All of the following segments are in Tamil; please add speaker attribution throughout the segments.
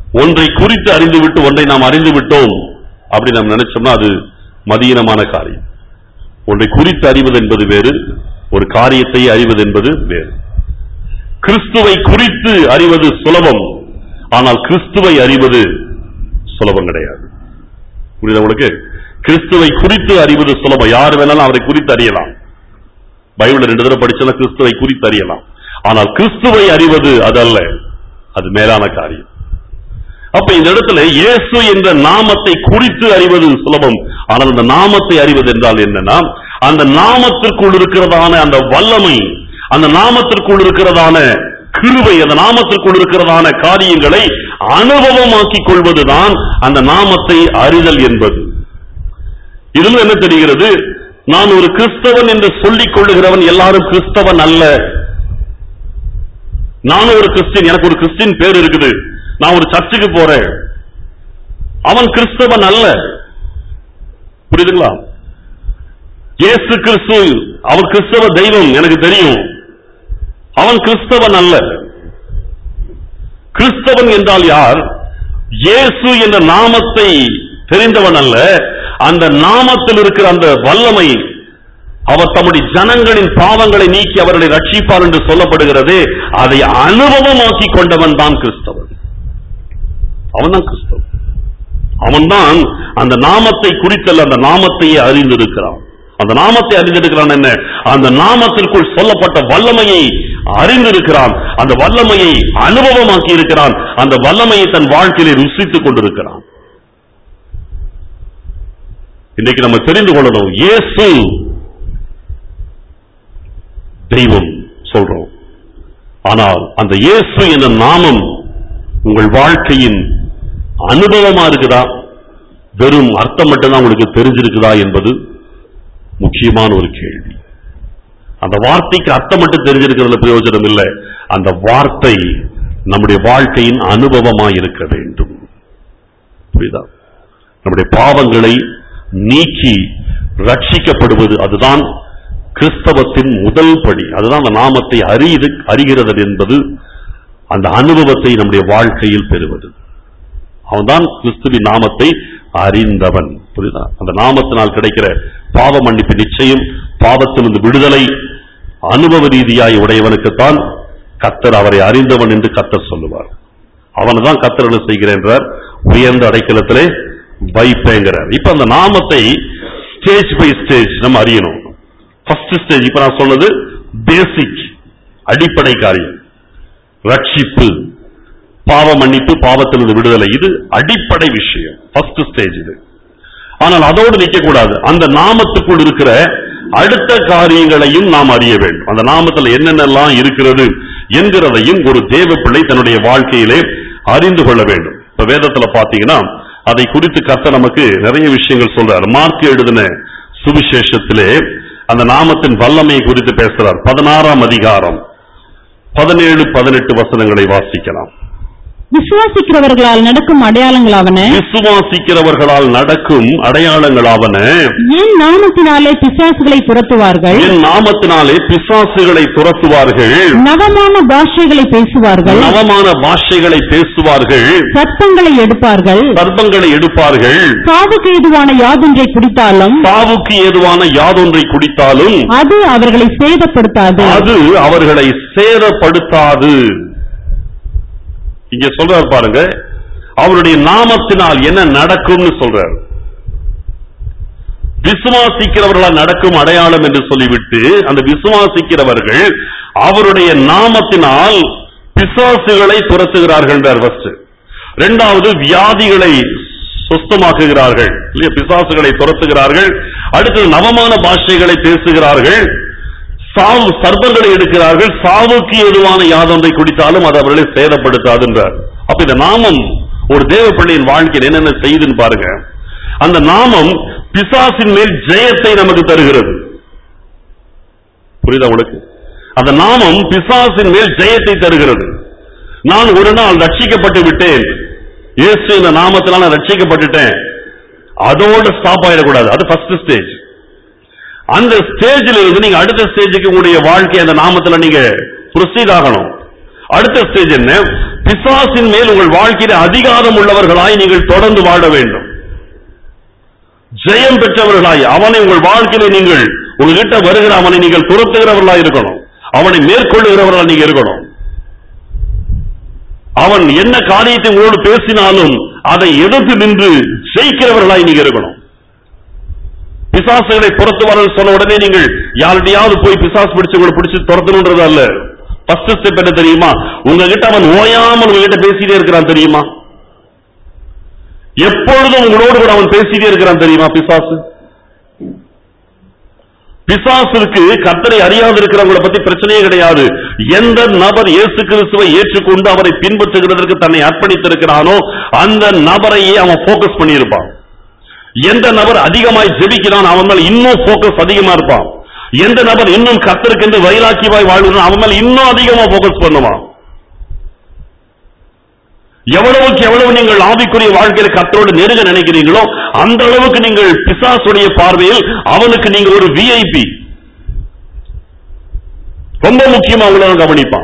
Speaker 1: ஒன்றை குறித்து அறிந்துவிட்டு ஒன்றை நாம் அறிந்து விட்டோம் அப்படி நாம் நினைச்சோம்னா அது மதியீனமான காரியம் ஒன்றை குறித்து அறிவது என்பது வேறு ஒரு காரியத்தை அறிவது என்பது வேறு கிறிஸ்துவை குறித்து அறிவது சுலபம் ஆனால் கிறிஸ்துவை அறிவது சுலபம் கிடையாது புரியுதா உங்களுக்கு கிறிஸ்துவை குறித்து அறிவது சுலபம் யார் வேணாலும் அவரை குறித்து அறியலாம் பைபிள் ரெண்டு தடவை படிச்சா கிறிஸ்துவை குறித்து அறியலாம் ஆனால் கிறிஸ்துவை அறிவது அதல்ல அது மேலான காரியம் அப்ப இந்த இடத்துல இயேசு என்ற நாமத்தை குறித்து அறிவது சுலபம் ஆனால் அந்த நாமத்தை அறிவது என்றால் என்னன்னா அந்த நாமத்திற்குள் இருக்கிறதான அந்த வல்லமை அந்த நாமத்திற்குள் இருக்கிறதான கிருபை அந்த நாமத்திற்குள் இருக்கிறதான காரியங்களை அனுபவமாக்கிக் கொள்வதுதான் அந்த நாமத்தை அறிதல் என்பது இதில் என்ன தெரிகிறது நான் ஒரு கிறிஸ்தவன் என்று சொல்லிக் கொள்ளுகிறவன் எல்லாரும் கிறிஸ்தவன் அல்ல நானும் ஒரு கிறிஸ்டின் எனக்கு ஒரு கிறிஸ்டின் பேர் இருக்குது நான் ஒரு சர்ச்சுக்கு போறேன் அவன் கிறிஸ்தவன் அல்ல புரியுதுங்களா இயேசு கிறிஸ்து அவர் கிறிஸ்தவ தெய்வம் எனக்கு தெரியும் அவன் கிறிஸ்தவன் அல்ல கிறிஸ்தவன் என்றால் யார் இயேசு என்ற நாமத்தை தெரிந்தவன் அல்ல அந்த நாமத்தில் இருக்கிற அந்த வல்லமை அவர் தம்முடைய ஜனங்களின் பாவங்களை நீக்கி அவர்களை ரட்சிப்பார் என்று சொல்லப்படுகிறது அதை அனுபவமாக்கி கொண்டவன் தான் கிறிஸ்தவன் அவன்தான் கிறிஸ்தவன் அவன்தான் அந்த நாமத்தை குறித்தல்ல அந்த நாமத்தையே அறிந்திருக்கிறான் அந்த நாமத்தை அறிந்திருக்கிறான் என்ன அந்த நாமத்திற்குள் சொல்லப்பட்ட வல்லமையை அறிந்திருக்கிறான் அந்த வல்லமையை அனுபவமாக்கி இருக்கிறான் அந்த வல்லமையை தன் வாழ்க்கையிலே ருசித்துக் கொண்டிருக்கிறான் இன்றைக்கு நம்ம தெரிந்து கொள்ளணும் இயேசு தெய்வம் சொல்றோம் ஆனால் அந்த இயேசு என்ற நாமம் உங்கள் வாழ்க்கையின் அனுபவமா இருக்குதா வெறும் அர்த்தம் மட்டும்தான் உங்களுக்கு தெரிஞ்சிருக்குதா என்பது முக்கியமான ஒரு கேள்வி அந்த வார்த்தைக்கு அர்த்தம் மட்டும் தெரிஞ்சிருக்கிறதுல பிரயோஜனம் இல்லை அந்த வார்த்தை நம்முடைய வாழ்க்கையின் அனுபவமா இருக்க வேண்டும் புரியுதா நம்முடைய பாவங்களை நீக்கி ரட்சிக்கப்படுவது அதுதான் கிறிஸ்தவத்தின் முதல் படி அதுதான் அந்த நாமத்தை அறிது அறிகிறது என்பது அந்த அனுபவத்தை நம்முடைய வாழ்க்கையில் பெறுவது அவன்தான் கிறிஸ்துவின் நாமத்தை அறிந்தவன் புரியுதா அந்த நாமத்தினால் கிடைக்கிற பாவ மன்னிப்பு நிச்சயம் பாவத்திலிருந்து விடுதலை அனுபவ ரீதியாய் உடையவனுக்குத்தான் கத்தர் அவரை அறிந்தவன் என்று கத்தர் சொல்லுவார் அவனை தான் கத்தர் என்ன செய்கிறேன் என்றார் உயர்ந்த அடைக்கலத்திலே வைப்பேங்கிறார் இப்ப அந்த நாமத்தை ஸ்டேஜ் பை ஸ்டேஜ் நம்ம அறியணும் ஃபர்ஸ்ட் ஸ்டேஜ் இப்ப நான் சொன்னது பேசிக் அடிப்படை காரியம் ரட்சிப்பு பாவ மன்னிப்பு பாவத்திலிருந்து விடுதலை இது அடிப்படை விஷயம் ஃபர்ஸ்ட் ஸ்டேஜ் இது ஆனால் அதோடு நிற்க கூடாது அந்த நாமத்துக்குள் இருக்கிற அடுத்த காரியங்களையும் நாம் அறிய வேண்டும் அந்த நாமத்தில் என்னென்னலாம் இருக்கிறது என்கிறதையும் ஒரு தேவ பிள்ளை தன்னுடைய வாழ்க்கையிலே அறிந்து கொள்ள வேண்டும் இப்ப வேதத்துல பாத்தீங்கன்னா அதை குறித்து கத்த நமக்கு நிறைய விஷயங்கள் சொல்றார் மார்க் எழுதின சுவிசேஷத்திலே அந்த நாமத்தின் வல்லமையை குறித்து பேசுறார் பதினாறாம் அதிகாரம் பதினேழு பதினெட்டு வசனங்களை வாசிக்கலாம்
Speaker 2: விசுவாசிக்கிறவர்களால் நடக்கும் அடையாளங்களாவன
Speaker 1: விசுவாசிக்கிறவர்களால் நடக்கும் அடையாளங்களாவன
Speaker 2: என் நாமத்தினாலே பிசாசுகளை துரத்துவார்கள்
Speaker 1: என் நாமத்தினாலே பிசாசுகளை துரத்துவார்கள்
Speaker 2: நவமான பாஷைகளை பேசுவார்கள்
Speaker 1: நவமான பாஷைகளை பேசுவார்கள்
Speaker 2: சத்தங்களை எடுப்பார்கள்
Speaker 1: சர்ப்பங்களை எடுப்பார்கள்
Speaker 2: சாவுக்கு ஏதுவான யாதொன்றை குடித்தாலும்
Speaker 1: சாவுக்கு ஏதுவான யாதொன்றை குடித்தாலும்
Speaker 2: அது அவர்களை சேதப்படுத்தாது
Speaker 1: அது அவர்களை சேதப்படுத்தாது இங்க சொல்றார் பாருங்க அவருடைய நாமத்தினால் என்ன நடக்கும்னு சொல்றார் விசுவாசிக்கிறவர்களால் நடக்கும் அடையாளம் என்று சொல்லிவிட்டு அந்த விசுவாசிக்கிறவர்கள் அவருடைய நாமத்தினால் பிசாசுகளை துரத்துகிறார்கள் என்றார் first. இரண்டாவது வியாதிகளை சுத்தமாக்குகிறார்கள் இல்லையா பிசாசுகளை துரத்துகிறார்கள் அடுத்தது நவமான பாஷைகளை பேசுகிறார்கள் சாவு சர்ப்பங்களை எடுக்கிறார்கள் சாவுக்கு எதுவான யாதொன்றை குடித்தாலும் அது அவர்களை சேதப்படுத்தாது என்றார் அப்ப இந்த நாமம் ஒரு தேவ பிள்ளையின் வாழ்க்கையில் என்னென்ன செய்யுதுன்னு பாருங்க அந்த நாமம் பிசாசின் மேல் ஜெயத்தை நமக்கு தருகிறது புரியுதா உங்களுக்கு அந்த நாமம் பிசாசின் மேல் ஜெயத்தை தருகிறது நான் ஒரு நாள் ரட்சிக்கப்பட்டு விட்டேன் இயேசு இந்த நாமத்தினால நான் ரட்சிக்கப்பட்டுட்டேன் அதோட ஸ்டாப் ஆயிடக்கூடாது அது ஃபர்ஸ்ட் ஸ்டேஜ் அந்த ஸ்டேஜில் இருந்து நீங்க அடுத்த ஸ்டேஜுக்கு உங்களுடைய வாழ்க்கை அந்த நாமத்துல நீங்க ப்ரொசீட் ஆகணும் அடுத்த ஸ்டேஜ் என்ன பிசாசின் மேல் உங்கள் வாழ்க்கையில அதிகாரம் உள்ளவர்களாய் நீங்கள் தொடர்ந்து வாழ வேண்டும் ஜெயம் பெற்றவர்களாய் அவனை உங்கள் வாழ்க்கையில நீங்கள் உங்ககிட்ட வருகிற அவனை நீங்கள் துரத்துகிறவர்களாய் இருக்கணும் அவனை மேற்கொள்ளுகிறவர்களாய் நீங்க இருக்கணும் அவன் என்ன காரியத்தை உங்களோடு பேசினாலும் அதை எதிர்த்து நின்று ஜெயிக்கிறவர்களாய் நீங்க இருக்கணும் பிசாசுகளை புறத்து வரல் சொன்ன உடனே நீங்கள் யார்கிட்டயாவது போய் பிசாசு பிடிச்சு உங்களை பிடிச்சு துரத்தணுன்றது அல்ல ஃபர்ஸ்ட் ஸ்டெப் என்ன தெரியுமா உங்ககிட்ட அவன் ஓயாமல் உங்ககிட்ட பேசிட்டே இருக்கிறான் தெரியுமா எப்பொழுதும் உங்களோடு கூட அவன் பேசிட்டே இருக்கிறான் தெரியுமா பிசாசு பிசாசுக்கு கர்த்தரை அறியாது இருக்கிறவங்களை பத்தி பிரச்சனையே கிடையாது எந்த நபர் இயேசு கிறிஸ்துவை ஏற்றுக்கொண்டு அவரை பின்பற்றுகிறதற்கு தன்னை அர்ப்பணித்திருக்கிறானோ அந்த நபரையே அவன் போக்கஸ் பண்ணியிருப்பான் எந்த நபர் அதிகமாய் ஜெபிக்கிறான் அவன் மேல இன்னும் போக்கஸ் அதிகமா இருப்பான் எந்த நபர் இன்னும் கர்த்தருக்கு என்று வைராக்கியமாய் வாழ்கிறான் அவன் மேல இன்னும் அதிகமா போக்கஸ் பண்ணுவான் எவ்வளவுக்கு எவ்வளவு நீங்கள் ஆவிக்குரிய வாழ்க்கையில கர்த்தரோடு நெருங்க நினைக்கிறீங்களோ அந்த அளவுக்கு நீங்கள் பிசாசுடைய பார்வையில் அவனுக்கு நீங்க ஒரு விஐபி ரொம்ப முக்கியமா உங்களை கவனிப்பான்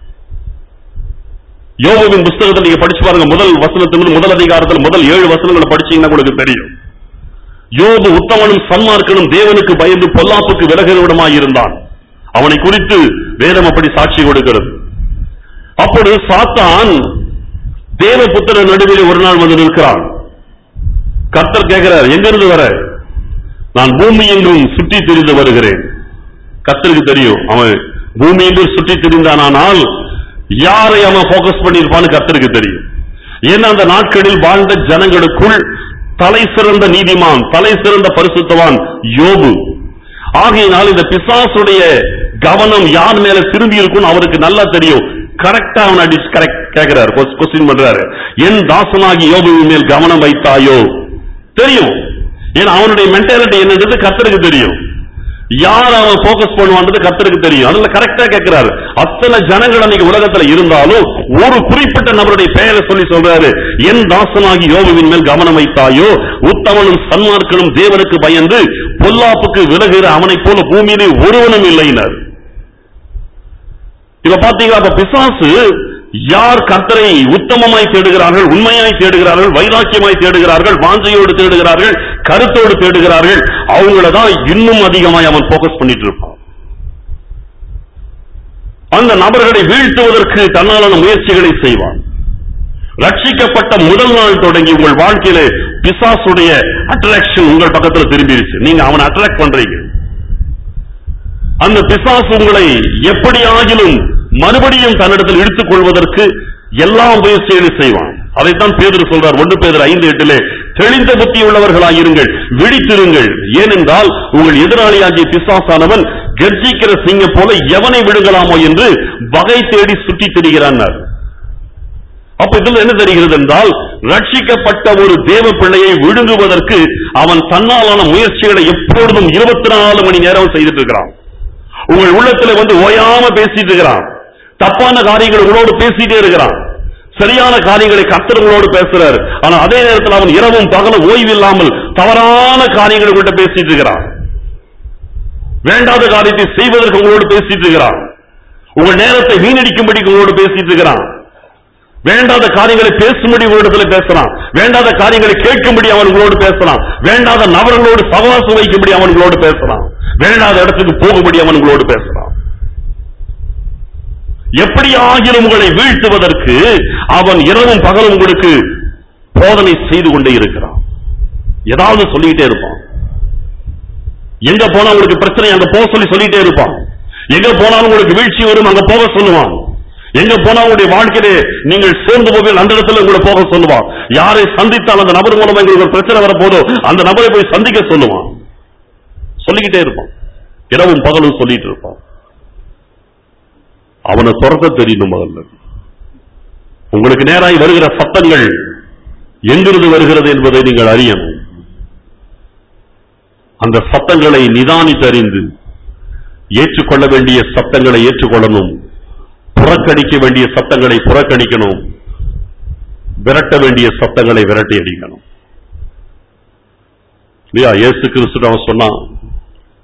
Speaker 1: யோகவின் புஸ்தகத்தில் நீங்க படிச்சு பாருங்க முதல் வசனத்திலிருந்து முதல் அதிகாரத்தில் முதல் ஏழு வசனங்களை படிச்சீங்கன்னா உங்களுக்கு தெரியும் யோபு உத்தமனும் சன்மார்க்கனும் தேவனுக்கு பயந்து பொல்லாப்புக்கு விலகுவிடமாய் இருந்தான் அவனை குறித்து வேதம் அப்படி சாட்சி கொடுக்கிறது அப்பொழுது சாத்தான் தேவபுத்திர நடுவிலே ஒரு நாள் வந்து நிற்கிறான் கர்த்தர் கேட்கிறார் எங்கிருந்து வர நான் பூமி எங்கும் சுற்றி திரிந்து வருகிறேன் கர்த்தருக்கு தெரியும் அவன் பூமி எங்கும் சுற்றி திரிந்தானால் யாரை அவன் போக்கஸ் பண்ணியிருப்பான்னு கர்த்தருக்கு தெரியும் ஏன்னா அந்த நாட்களில் வாழ்ந்த ஜனங்களுக்குள் தலை சிறந்த நீதிமான் தலை சிறந்த பரிசுத்தவான் யோபு ஆகையினால் இந்த பிசாசுடைய கவனம் யார் மேல திரும்பி இருக்கும்னு அவருக்கு நல்லா தெரியும் கரெக்டா அவன் அடிச்சு கரெக்ட் கேட்கிறாரு கொஸ்டின் பண்றாரு என் தாசனாகி யோபுவின் மேல் கவனம் வைத்தாயோ தெரியும் ஏன்னா அவனுடைய மென்டாலிட்டி என்னன்றது கர்த்தருக்கு தெரியும் யார் அவன் போக்கஸ் பண்ணுவான்றது கர்த்தருக்கு தெரியும் அதனால கரெக்டா கேட்கிறாரு அத்தனை ஜனங்கள் அன்னைக்கு உலகத்துல இருந்தாலும் ஒரு குறிப்பிட்ட நபருடைய பெயரை சொல்லி சொல்றாரு என் தாசனாகி யோபுவின் மேல் கவனம் வைத்தாயோ உத்தமனும் சன்மார்க்கனும் தேவனுக்கு பயந்து பொல்லாப்புக்கு விலகுகிற அவனைப் போல பூமியிலே ஒருவனும் இல்லைனர் இப்ப பாத்தீங்களா அப்ப பிசாசு யார் கர்த்தரை உத்தமமாய் தேடுகிறார்கள் உண்மையாய் தேடுகிறார்கள் வைராக்கியமாய் தேடுகிறார்கள் வாஞ்சையோடு தேடுகிறார்கள் கருத்தோடு தேடுகிறார்கள் அவங்கள தான் இன்னும் அதிகமாய் அவன் போக்கஸ் பண்ணிட்டு இருப்பான் அந்த நபர்களை வீழ்த்துவதற்கு தன்னாலான முயற்சிகளை செய்வான் ரட்சிக்கப்பட்ட முதல் நாள் தொடங்கி உங்கள் வாழ்க்கையில பிசாசுடைய அட்ராக்ஷன் உங்கள் பக்கத்துல திரும்பிருச்சு நீங்க அவனை அட்ராக்ட் பண்றீங்க அந்த பிசாசு உங்களை எப்படியாகிலும் மறுபடியும் தன்னிடத்தில் இழுத்துக் கொள்வதற்கு எல்லா முயற்சிகளையும் செய்வான் அதைத்தான் பேதர் சொல்றார் ஒன்று பேதர் ஐந்து எட்டிலே தெளிந்த புத்தி உள்ளவர்களாயிருங்கள் விழித்திருங்கள் ஏனென்றால் உங்கள் எதிராளியாகிய பிசாசானவன் கர்ஜிக்கிற சிங்கம் போல எவனை விழுங்கலாமோ என்று வகை தேடி சுற்றித் திரிகிறான் அப்ப இதுல என்ன தெரிகிறது என்றால் ரட்சிக்கப்பட்ட ஒரு தேவ பிள்ளையை விழுங்குவதற்கு அவன் தன்னாலான முயற்சிகளை எப்பொழுதும் இருபத்தி நாலு மணி நேரம் செய்துட்டு இருக்கிறான் உங்கள் உள்ளத்துல வந்து ஓயாம பேசிட்டு இருக்கிறான் தப்பான காரியங்கள் உங்களோடு பேசிட்டே இருக்கிறான் சரியான காரியங்களை கர்த்தர் உங்களோடு பேசுறாரு ஆனா அதே நேரத்தில் அவன் இரவும் பகலும் ஓய்வு இல்லாமல் தவறான காரியங்களை உங்கள்கிட்ட பேசிட்டு இருக்கிறான் வேண்டாத காரியத்தை செய்வதற்கு உங்களோடு பேசிட்டு இருக்கிறான் உங்கள் நேரத்தை வீணடிக்கும்படி உங்களோடு பேசிட்டு இருக்கிறான் வேண்டாத காரியங்களை பேசும்படி உங்களிடத்துல பேசுறான் வேண்டாத காரியங்களை கேட்கும்படி அவன் உங்களோடு பேசுறான் வேண்டாத நபர்களோடு சகவாசம் வைக்கும்படி அவன் உங்களோடு பேசுறான் வேண்டாத இடத்துக்கு போகும்படி அவன் உங்களோடு பேசுறான் எப்படி ஆகிலும் உங்களை வீழ்த்துவதற்கு அவன் இரவும் பகலும் உங்களுக்கு போதனை செய்து கொண்டே இருக்கிறான் ஏதாவது சொல்லிக்கிட்டே இருப்பான் எங்க போனா உங்களுக்கு பிரச்சனை அங்க போக சொல்லி சொல்லிட்டே இருப்பான் எங்க போனாலும் உங்களுக்கு வீழ்ச்சி வரும் அங்க போக சொல்லுவான் எங்க போனா உங்களுடைய வாழ்க்கையிலே நீங்கள் சோர்ந்து போவீர்கள் அந்த இடத்துல உங்களை போக சொல்லுவான் யாரை சந்தித்தால் அந்த நபர் மூலமா எங்களுக்கு ஒரு பிரச்சனை வரப்போதோ அந்த நபரை போய் சந்திக்க சொல்லுவான் சொல்லிக்கிட்டே இருப்பான் இரவும் பகலும் சொல்லிட்டு இருப்பான் அவனை துரத்த தெரியணும் முதல்ல உங்களுக்கு நேராய் வருகிற சத்தங்கள் எங்கிருந்து வருகிறது என்பதை நீங்கள் அறியணும் அந்த சத்தங்களை நிதானித்து அறிந்து ஏற்றுக்கொள்ள வேண்டிய சத்தங்களை ஏற்றுக்கொள்ளணும் புறக்கணிக்க வேண்டிய சத்தங்களை புறக்கணிக்கணும் விரட்ட வேண்டிய சத்தங்களை விரட்டி அடிக்கணும் இல்லையா இயேசு கிறிஸ்து அவன் சொன்னான்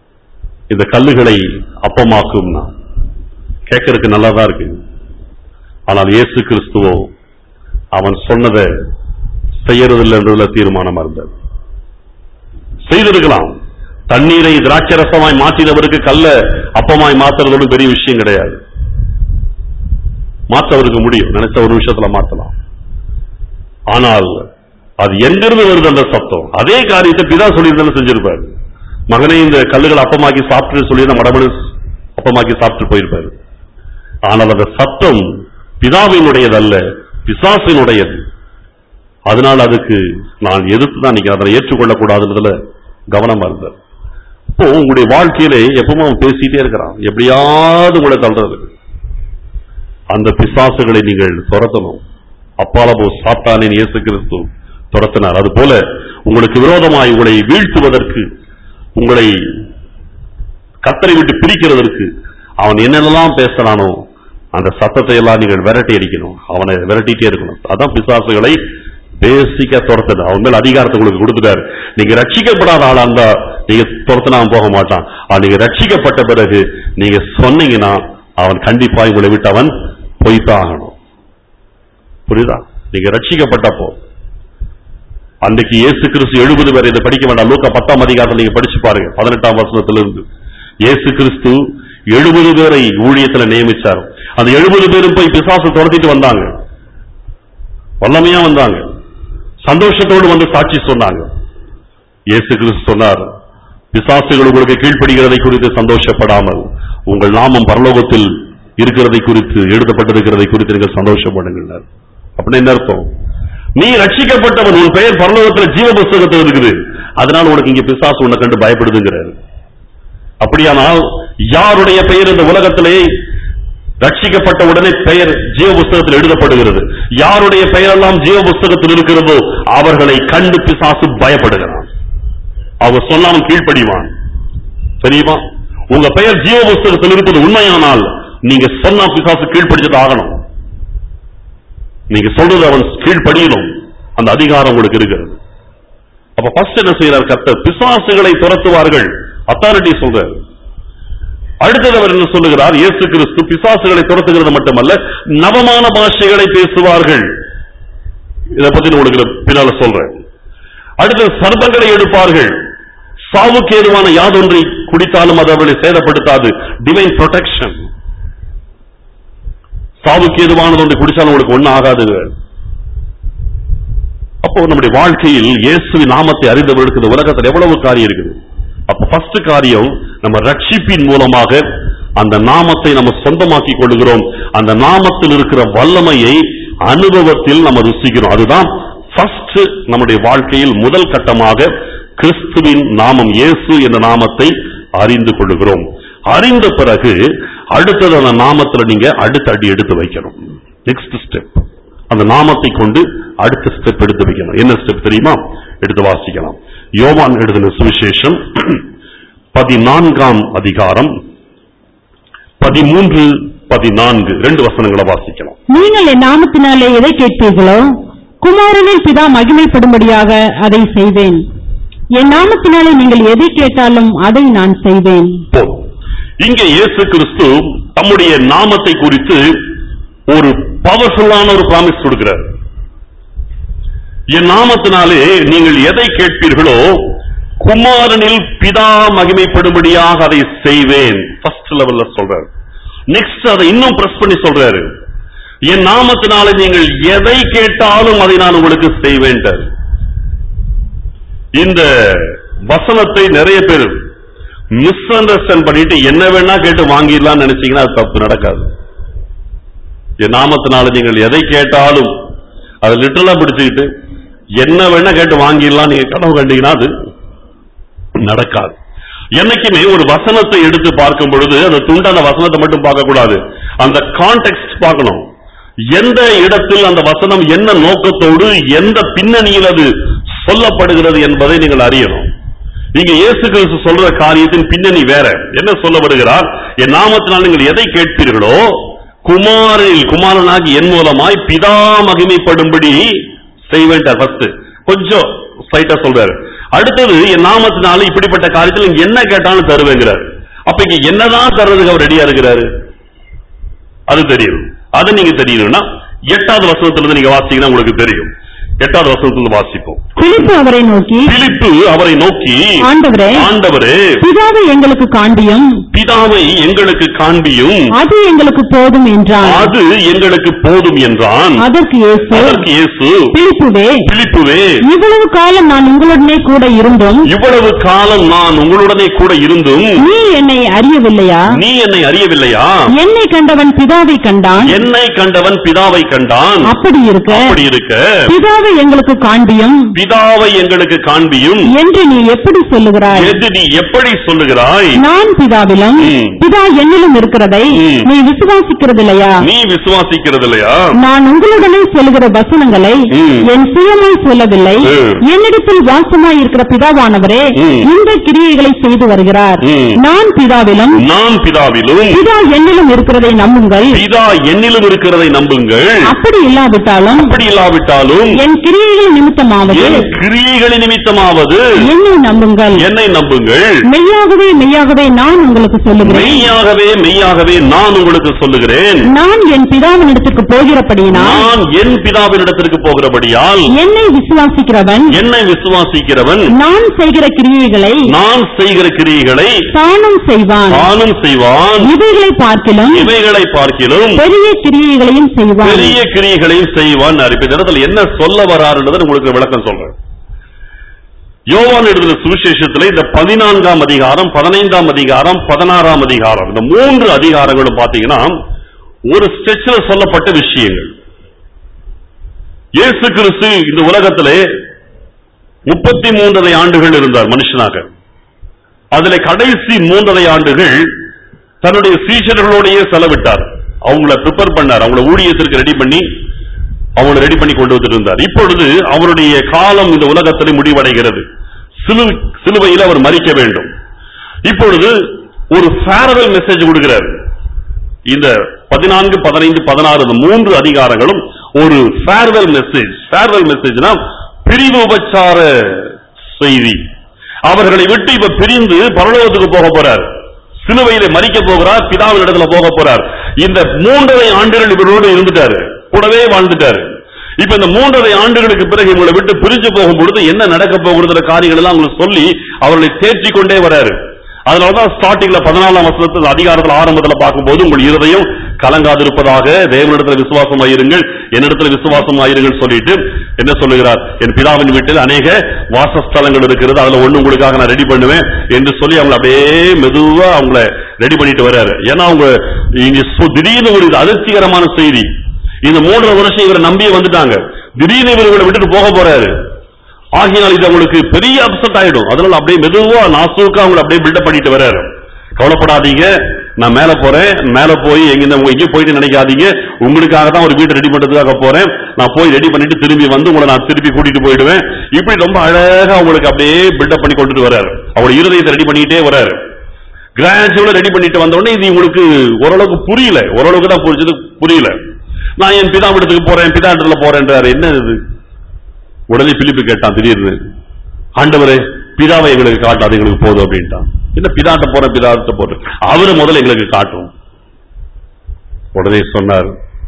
Speaker 1: இந்த கல்லுகளை அப்பமாக்கும்னா கேட்கறதுக்கு நல்லா தான் இருக்கு ஆனால் இயேசு கிறிஸ்துவோ அவன் சொன்னதை செய்யறதில்லை என்றுள்ள தீர்மானமா இருந்தது செய்திருக்கலாம் தண்ணீரை திராட்சரசமாய் மாற்றினவருக்கு கல்ல அப்பமாய் மாத்துறது ஒண்ணும் பெரிய விஷயம் கிடையாது மாற்றவருக்கு முடியும் நினைச்ச ஒரு விஷயத்துல மாத்தலாம் ஆனால் அது எங்கிருந்து வருது அந்த சத்தம் அதே காரியத்தை பிதா சொல்லியிருந்தாலும் செஞ்சிருப்பாரு மகனை இந்த கல்லுகளை அப்பமாக்கி சாப்பிட்டு சொல்லி மடமனு அப்பமாக்கி சாப்பிட்டு போயிருப்பாரு ஆனால் அந்த சத்தம் பிதாவினுடையதல்ல பிசாசினுடையது அதனால் அதுக்கு நான் எதிர்த்து தான் நிக்கிறேன் அதை ஏற்றுக்கொள்ளக்கூடாதுன்றதுல கவனமா இருந்தேன் இப்போ உங்களுடைய வாழ்க்கையிலே எப்பவும் அவன் பேசிட்டே இருக்கிறான் எப்படியாவது உங்களை தள்ளுறது அந்த பிசாசுகளை நீங்கள் துரத்தணும் அப்பால போ சாத்தானின் இயேசு கிறிஸ்து துரத்தினார் அது போல உங்களுக்கு விரோதமாய் உங்களை வீழ்த்துவதற்கு உங்களை கத்தரை விட்டு பிரிக்கிறதற்கு அவன் என்னென்னலாம் பேசுறானோ அந்த சத்தத்தை எல்லாம் நீங்கள் விரட்டி அடிக்கணும் அவனை விரட்டிட்டே இருக்கணும் அதான் பிசாசுகளை பேசிக்கா துரத்துது அவன் மேல் அதிகாரத்தை உங்களுக்கு கொடுத்துட்டாரு நீங்க ரட்சிக்கப்படாத ஆளா இருந்தா நீங்க துரத்துனா அவன் போக மாட்டான் ஆனா நீங்க ரட்சிக்கப்பட்ட பிறகு நீங்க சொன்னீங்கன்னா அவன் கண்டிப்பா உங்களை விட்டு அவன் போய்த்தான் ஆகணும் புரியுதா நீங்க ரட்சிக்கப்பட்டப்போ அன்னைக்கு இயேசு கிறிஸ்து எழுபது பேர் இதை படிக்க வேண்டாம் லூக்கா பத்தாம் அதிகாரத்தில் நீங்க படிச்சு பாருங்க பதினெட்டாம் வசனத்திலிருந்து இயேசு கிறிஸ்து எழுபது பேரை ஊழியத்துல நியமிச்சார் அந்த எழுபது பேரும் போய் பிசாசு துரத்திட்டு வந்தாங்க வல்லமையா வந்தாங்க சந்தோஷத்தோடு வந்து சாட்சி சொன்னாங்க இயேசு கிறிஸ்து சொன்னார் பிசாசுகள் உங்களுக்கு கீழ்ப்படுகிறதை குறித்து சந்தோஷப்படாமல் உங்கள் நாமம் பரலோகத்தில் இருக்கிறதை குறித்து எழுதப்பட்டிருக்கிறதை குறித்து நீங்கள் சந்தோஷப்படுங்கள் அப்படின்னு என்ன அர்த்தம் நீ ரட்சிக்கப்பட்டவன் உன் பெயர் பரலோகத்தில் ஜீவ புஸ்தகத்தில் இருக்குது அதனால உனக்கு இங்க பிசாசு உன்னை கண்டு பயப்படுதுங்கிறாரு அப்படியானால் யாருடைய பெயர் இந்த உலகத்திலே ரட்சிக்கப்பட்ட உடனே பெயர் ஜீவ புஸ்தகத்தில் எழுதப்படுகிறது யாருடைய பெயரெல்லாம் ஜீவ புஸ்தகத்தில் இருக்கிறதோ அவர்களை கண்டு பிசாசு பயப்படுகிறான் அவர் சொன்னாலும் கீழ்ப்படிவான் தெரியுமா உங்க பெயர் ஜீவ புஸ்தகத்தில் இருப்பது உண்மையானால் நீங்க சொன்னா பிசாசு கீழ்ப்படிச்சது ஆகணும் நீங்க சொல்றது அவன் கீழ்ப்படியணும் அந்த அதிகாரம் உங்களுக்கு இருக்கிறது அப்ப ஃபர்ஸ்ட் என்ன செய்யறார் கர்த்தர் பிசாசுகளை துரத்துவார்கள் அத்தாரிட்டி சொல்றாரு அடுத்தது அவர் என்ன சொல்லுகிறார் இயேசு கிறிஸ்து பிசாசுகளை துரத்துகிறது மட்டுமல்ல நவமான பாஷைகளை பேசுவார்கள் இதை பத்தி நான் உங்களுக்கு பின்னால சொல்றேன் அடுத்தது சர்பங்களை எடுப்பார்கள் சாவுக்கு ஏதுவான யாதொன்றை குடித்தாலும் அது அவர்களை சேதப்படுத்தாது டிவைன் ப்ரொடெக்ஷன் சாவுக்கு ஏதுவானது ஒன்றை குடிச்சாலும் உங்களுக்கு ஒண்ணு ஆகாது அப்போ நம்முடைய வாழ்க்கையில் இயேசுவின் நாமத்தை அறிந்தவர்களுக்கு இந்த உலகத்தில் எவ்வளவு காரியம் இருக்குது அப்ப ஃபர்ஸ்ட் காரியம் நம்ம ரட்சிப்பின் மூலமாக அந்த நாமத்தை நம்ம சொந்தமாக்கி கொள்கிறோம் அந்த நாமத்தில் இருக்கிற வல்லமையை அனுபவத்தில் நம்ம ருசிக்கிறோம் அதுதான் ஃபர்ஸ்ட் நம்முடைய வாழ்க்கையில் முதல் கட்டமாக கிறிஸ்துவின் நாமம் இயேசு என்ற நாமத்தை அறிந்து கொள்கிறோம் அறிந்த பிறகு அடுத்தது அந்த நாமத்துல நீங்க அடுத்த அடி எடுத்து வைக்கணும் நெக்ஸ்ட் ஸ்டெப் அந்த நாமத்தை கொண்டு அடுத்த ஸ்டெப் எடுத்து வைக்கணும் என்ன ஸ்டெப் தெரியுமா எடுத்து வாசிக்கலாம் யோவான் எழுதின சுவிசேஷம் பதினான்காம் அதிகாரம் பதிமூன்று பதினான்கு ரெண்டு வசனங்களை வாசிக்கலாம்
Speaker 2: நீங்கள் என் நாமத்தினாலே எதை கேட்பீர்களோ குமாரனில் பிதா மகிமைப்படும்படியாக அதை செய்வேன் என் நாமத்தினாலே நீங்கள் எதை கேட்டாலும் அதை நான் செய்வேன்
Speaker 1: போதும் இங்கே இயேசு கிறிஸ்து தம்முடைய நாமத்தை குறித்து ஒரு பவர்ஃபுல்லான ஒரு ப்ராமிஸ் கொடுக்கிறார் என் நாமத்தினாலே நீங்கள் எதை கேட்பீர்களோ குமாரனில் பிதா மகிமைப்படும்படியாக அதை செய்வேன் ஃபர்ஸ்ட் லெவல்ல சொல்றாரு நெக்ஸ்ட் அதை இன்னும் பிரஸ் பண்ணி சொல்றாரு என் நாமத்தினாலே நீங்கள் எதை கேட்டாலும் அதை நான் உங்களுக்கு செய்வேன் இந்த வசனத்தை நிறைய பேர் மிஸ் அண்டர்ஸ்டாண்ட் பண்ணிட்டு என்ன வேணா கேட்டு வாங்கிடலாம்னு நினைச்சீங்கன்னா அது தப்பு நடக்காது என் நாமத்தினால நீங்கள் எதை கேட்டாலும் அதை லிட்டரலா பிடிச்சுக்கிட்டு என்ன வேணா கேட்டு வாங்கிடலாம் நீங்க கனவு கண்டீங்கன்னா அது நடக்காது என்னைக்குமே ஒரு வசனத்தை எடுத்து பார்க்கும் பொழுது அந்த துண்டான வசனத்தை மட்டும் பார்க்க கூடாது அந்த கான்டெக்ட் பார்க்கணும் எந்த இடத்தில் அந்த வசனம் என்ன நோக்கத்தோடு எந்த பின்னணியில் அது சொல்லப்படுகிறது என்பதை நீங்கள் அறியணும் இங்க இயேசு கிறிஸ்து சொல்ற காரியத்தின் பின்னணி வேற என்ன சொல்ல வருகிறார் என் நாமத்தினால் நீங்கள் எதை கேட்பீர்களோ குமாரில் குமாரனாகி என் மூலமாய் பிதா மகிமைப்படும்படி செய்வேன் ஃபர்ஸ்ட் கொஞ்சம் ஸ்லைட்டா சொல்றாரு அடுத்தது என் நாமத்தினால இப்படிப்பட்ட காரியத்தில் நீங்க என்ன கேட்டாலும் தருவேங்கிறார் அப்ப இங்க என்னதான் தர்றதுக்கு அவர் ரெடியா இருக்கிறாரு அது தெரியும் அதை நீங்க தெரியணும்னா எட்டாவது வசனத்துல இருந்து நீங்க வாசிங்கன்னா உங்களுக்கு தெரியும் எட்டாவது வசனத்துல இருந்து வாசிப்போம்
Speaker 2: பிலிப்பு அவரை நோக்கி
Speaker 1: பிலிப்பு அவரை நோக்கி
Speaker 2: ஆண்டவரே
Speaker 1: ஆண்டவரே
Speaker 2: பிதாவை எங்களுக்கு காண்பியும்
Speaker 1: பிதாவை எங்களுக்கு காண்பியும்
Speaker 2: அது எங்களுக்கு போதும் என்றான்
Speaker 1: அது எங்களுக்கு போதும் என்றான்
Speaker 2: அதற்கு இயேசு
Speaker 1: அதற்கு இயேசு
Speaker 2: பிலிப்புவே
Speaker 1: பிலிப்புவே
Speaker 2: இவ்வளவு காலம் நான் உங்களுடனே கூட இருந்தும்
Speaker 1: இவ்வளவு காலம் நான் உங்களுடனே கூட இருந்தும்
Speaker 2: நீ என்னை அறியவில்லையா
Speaker 1: நீ என்னை அறியவில்லையா
Speaker 2: என்னை கண்டவன் பிதாவை கண்டான்
Speaker 1: என்னை கண்டவன் பிதாவை கண்டான்
Speaker 2: அப்படி இருக்க
Speaker 1: அப்படி இருக்க
Speaker 2: பிதாவை எங்களுக்கு காண்பியும்
Speaker 1: பிதாவை எங்களுக்கு காண்பியும்
Speaker 2: என்று நீ எப்படி சொல்லுகிறாய்
Speaker 1: எது நீ எப்படி சொல்லுகிறாய்
Speaker 2: நான் பிதாவிலும்
Speaker 1: ம்.
Speaker 2: பிதா என்னிலும் இருக்கிறதை
Speaker 1: ம்.
Speaker 2: நீ விசுவாசிக்கிறதில்லையா
Speaker 1: நீ விசுவாசிக்கிறது இல்லையா
Speaker 2: நான் உங்களுடனே சொல்லுகிற வசனங்களை
Speaker 1: ம்.
Speaker 2: என் சுயமாய் சொல்லவில்லை
Speaker 1: ம்.
Speaker 2: என்னிடத்தில் வாசமாய் இருக்கிற பிதாவானவரே
Speaker 1: ம்.
Speaker 2: இந்த கிரியைகளை செய்து வருகிறார்
Speaker 1: ம்.
Speaker 2: நான் பிதாவிலும்
Speaker 1: நான் பிதாவிலும்
Speaker 2: பிதா என்னிலும் இருக்கிறதை நம்புங்கள்
Speaker 1: பிதா என்னிலும் இருக்கிறதை நம்புங்கள்
Speaker 2: அப்படி இல்லாவிட்டாலும்
Speaker 1: அப்படி இல்லாவிட்டாலும்
Speaker 2: என் கிரியைகள் நிமித்தமாவது
Speaker 1: என் கிரியைகளின் நிமித்தமாவது
Speaker 2: என்னை நம்புங்கள்
Speaker 1: என்னை நம்புங்கள்
Speaker 2: மெய்யாகவே மெய்யாகவே நான் உங்களுக்கு சொல்லுகிறேன்
Speaker 1: மெய்யாகவே மெய்யாகவே நான் உங்களுக்கு சொல்லுகிறேன்
Speaker 2: நான் என் பிதாவினிடத்திற்கு போகிறபடியினால்
Speaker 1: நான் என் பிதாவினிடத்திற்கு போகிறபடியால்
Speaker 2: என்னை விசுவாசிக்கிறவன்
Speaker 1: என்னை விசுவாசிக்கிறவன்
Speaker 2: நான் செய்கிற கிரியைகளை
Speaker 1: நான் செய்கிற கிரியைகளை
Speaker 2: தானும் செய்வான்
Speaker 1: தானும் செய்வான்
Speaker 2: இவைகளை பார்க்கிலும்
Speaker 1: இவைகளை பார்க்கிலும்
Speaker 2: பெரிய கிரியைகளையும் செய்வான்
Speaker 1: பெரிய கிரியைகளையும் செய்வான் இப்ப இந்த இடத்துல என்ன சொல்ல வராருன்றதை உங்களுக்கு விளக்கம் சொல்றேன் யோவான் எழுதின சுவிசேஷத்துல இந்த பதினான்காம் அதிகாரம் பதினைந்தாம் அதிகாரம் பதினாறாம் அதிகாரம் இந்த மூன்று அதிகாரங்களும் பாத்தீங்கன்னா ஒரு ஸ்ட்ரெச்ல சொல்லப்பட்ட விஷயங்கள் இயேசு கிறிஸ்து இந்த உலகத்திலே முப்பத்தி மூன்றரை ஆண்டுகள் இருந்தார் மனுஷனாக அதுல கடைசி மூன்றரை ஆண்டுகள் தன்னுடைய சீஷர்களோடையே செலவிட்டார் அவங்கள ப்ரிப்பேர் பண்ணார் அவங்கள ஊழியத்திற்கு ரெடி பண்ணி அவங்களை ரெடி பண்ணி கொண்டு வந்துட்டு இருந்தார் இப்பொழுது அவருடைய காலம் இந்த உலகத்திலே முடிவடைகிறது சிலு சிலுவையில் அவர் மறிக்க வேண்டும் இப்பொழுது ஒரு ஃபேரவல் மெசேஜ் கொடுக்கிறார் இந்த பதினான்கு பதினைந்து பதினாறு இந்த மூன்று அதிகாரங்களும் ஒரு ஃபேர்வெல் மெசேஜ் ஃபேர்வெல் மெசேஜ்னா பிரிவு உபச்சார செய்தி அவர்களை விட்டு இப்ப பிரிந்து பரலோகத்துக்கு போக போறார் சிலுவையில மறிக்க போகிறார் பிதாவின் இடத்துல போக போறார் இந்த மூன்றரை ஆண்டுகள் இவரோடு இருந்துட்டாரு கூடவே வாழ்ந்துட்டாரு இப்ப இந்த மூன்றரை ஆண்டுகளுக்கு பிறகு இவங்களை விட்டு பிரிஞ்சு போகும் பொழுது என்ன நடக்க போகிறது காரியங்கள் எல்லாம் உங்களுக்கு சொல்லி அவர்களை தேர்ச்சி கொண்டே வராரு அதனாலதான் ஸ்டார்டிங்ல பதினாலாம் வசனத்தில் அதிகாரத்தில் ஆரம்பத்துல பார்க்கும்போது உங்கள் இருதயம் கலங்காதிருப்பதாக தேவனிடத்துல விசுவாசம் ஆயிருங்கள் என்னிடத்துல விசுவாசம் ஆயிருங்கள் சொல்லிட்டு என்ன சொல்லுகிறார் என் பிதாவின் வீட்டில் அநேக வாசஸ்தலங்கள் இருக்கிறது அதுல ஒண்ணு உங்களுக்காக நான் ரெடி பண்ணுவேன் என்று சொல்லி அவங்களை அப்படியே மெதுவா அவங்கள ரெடி பண்ணிட்டு வர்றாரு ஏன்னா அவங்க இங்க சு- திடீர்னு ஒரு இது அதிர்ச்சிகரமான செய்தி இந்த மூன்றரை வருஷம் இவரை நம்பியே வந்துட்டாங்க திடீர்னு இவர் இவரை விட்டுட்டு போக போறாரு ஆகினால் இது அவங்களுக்கு பெரிய அப்செட் ஆயிடும் அதனால அப்படியே மெதுவா நாசூக்கா அவங்களை அப்படியே பில்டப் பண்ணிட்டு வர்றாரு கவலைப்படாதீங்க நான் மேல போறேன் மேல போய் எங்க எங்கேயும் போயிட்டு நினைக்காதீங்க உங்களுக்காக தான் ஒரு வீட்டை ரெடி பண்றதுக்காக போறேன் நான் போய் ரெடி பண்ணிட்டு திரும்பி வந்து உங்களை நான் திருப்பி கூட்டிட்டு போயிடுவேன் இப்படி ரொம்ப அழகா உங்களுக்கு அப்படியே பில்டப் பண்ணி கொண்டுட்டு வர்றாரு அவரோட இருதயத்தை ரெடி பண்ணிக்கிட்டே வர்றாரு கிராஜுவலா ரெடி பண்ணிட்டு வந்த உடனே இது உங்களுக்கு ஓரளவுக்கு புரியல ஓரளவுக்கு தான் புரிஞ்சது புரியல நான் என் பிதா இடத்துக்கு போறேன் பிதா இடத்துல போறேன்றாரு என்ன இது உடனே பிலிப்பு கேட்டான் திடீர்னு ஆண்டவரே பிதாவை எங்களுக்கு காட்டாது எங்களுக்கு போதும் அப்படின்ட்டான் என்ன பிதாட்ட போறேன் பிதாட்ட போறேன் அவரு முதல்ல எங்களுக்கு காட்டும் உடனே சொன்னார்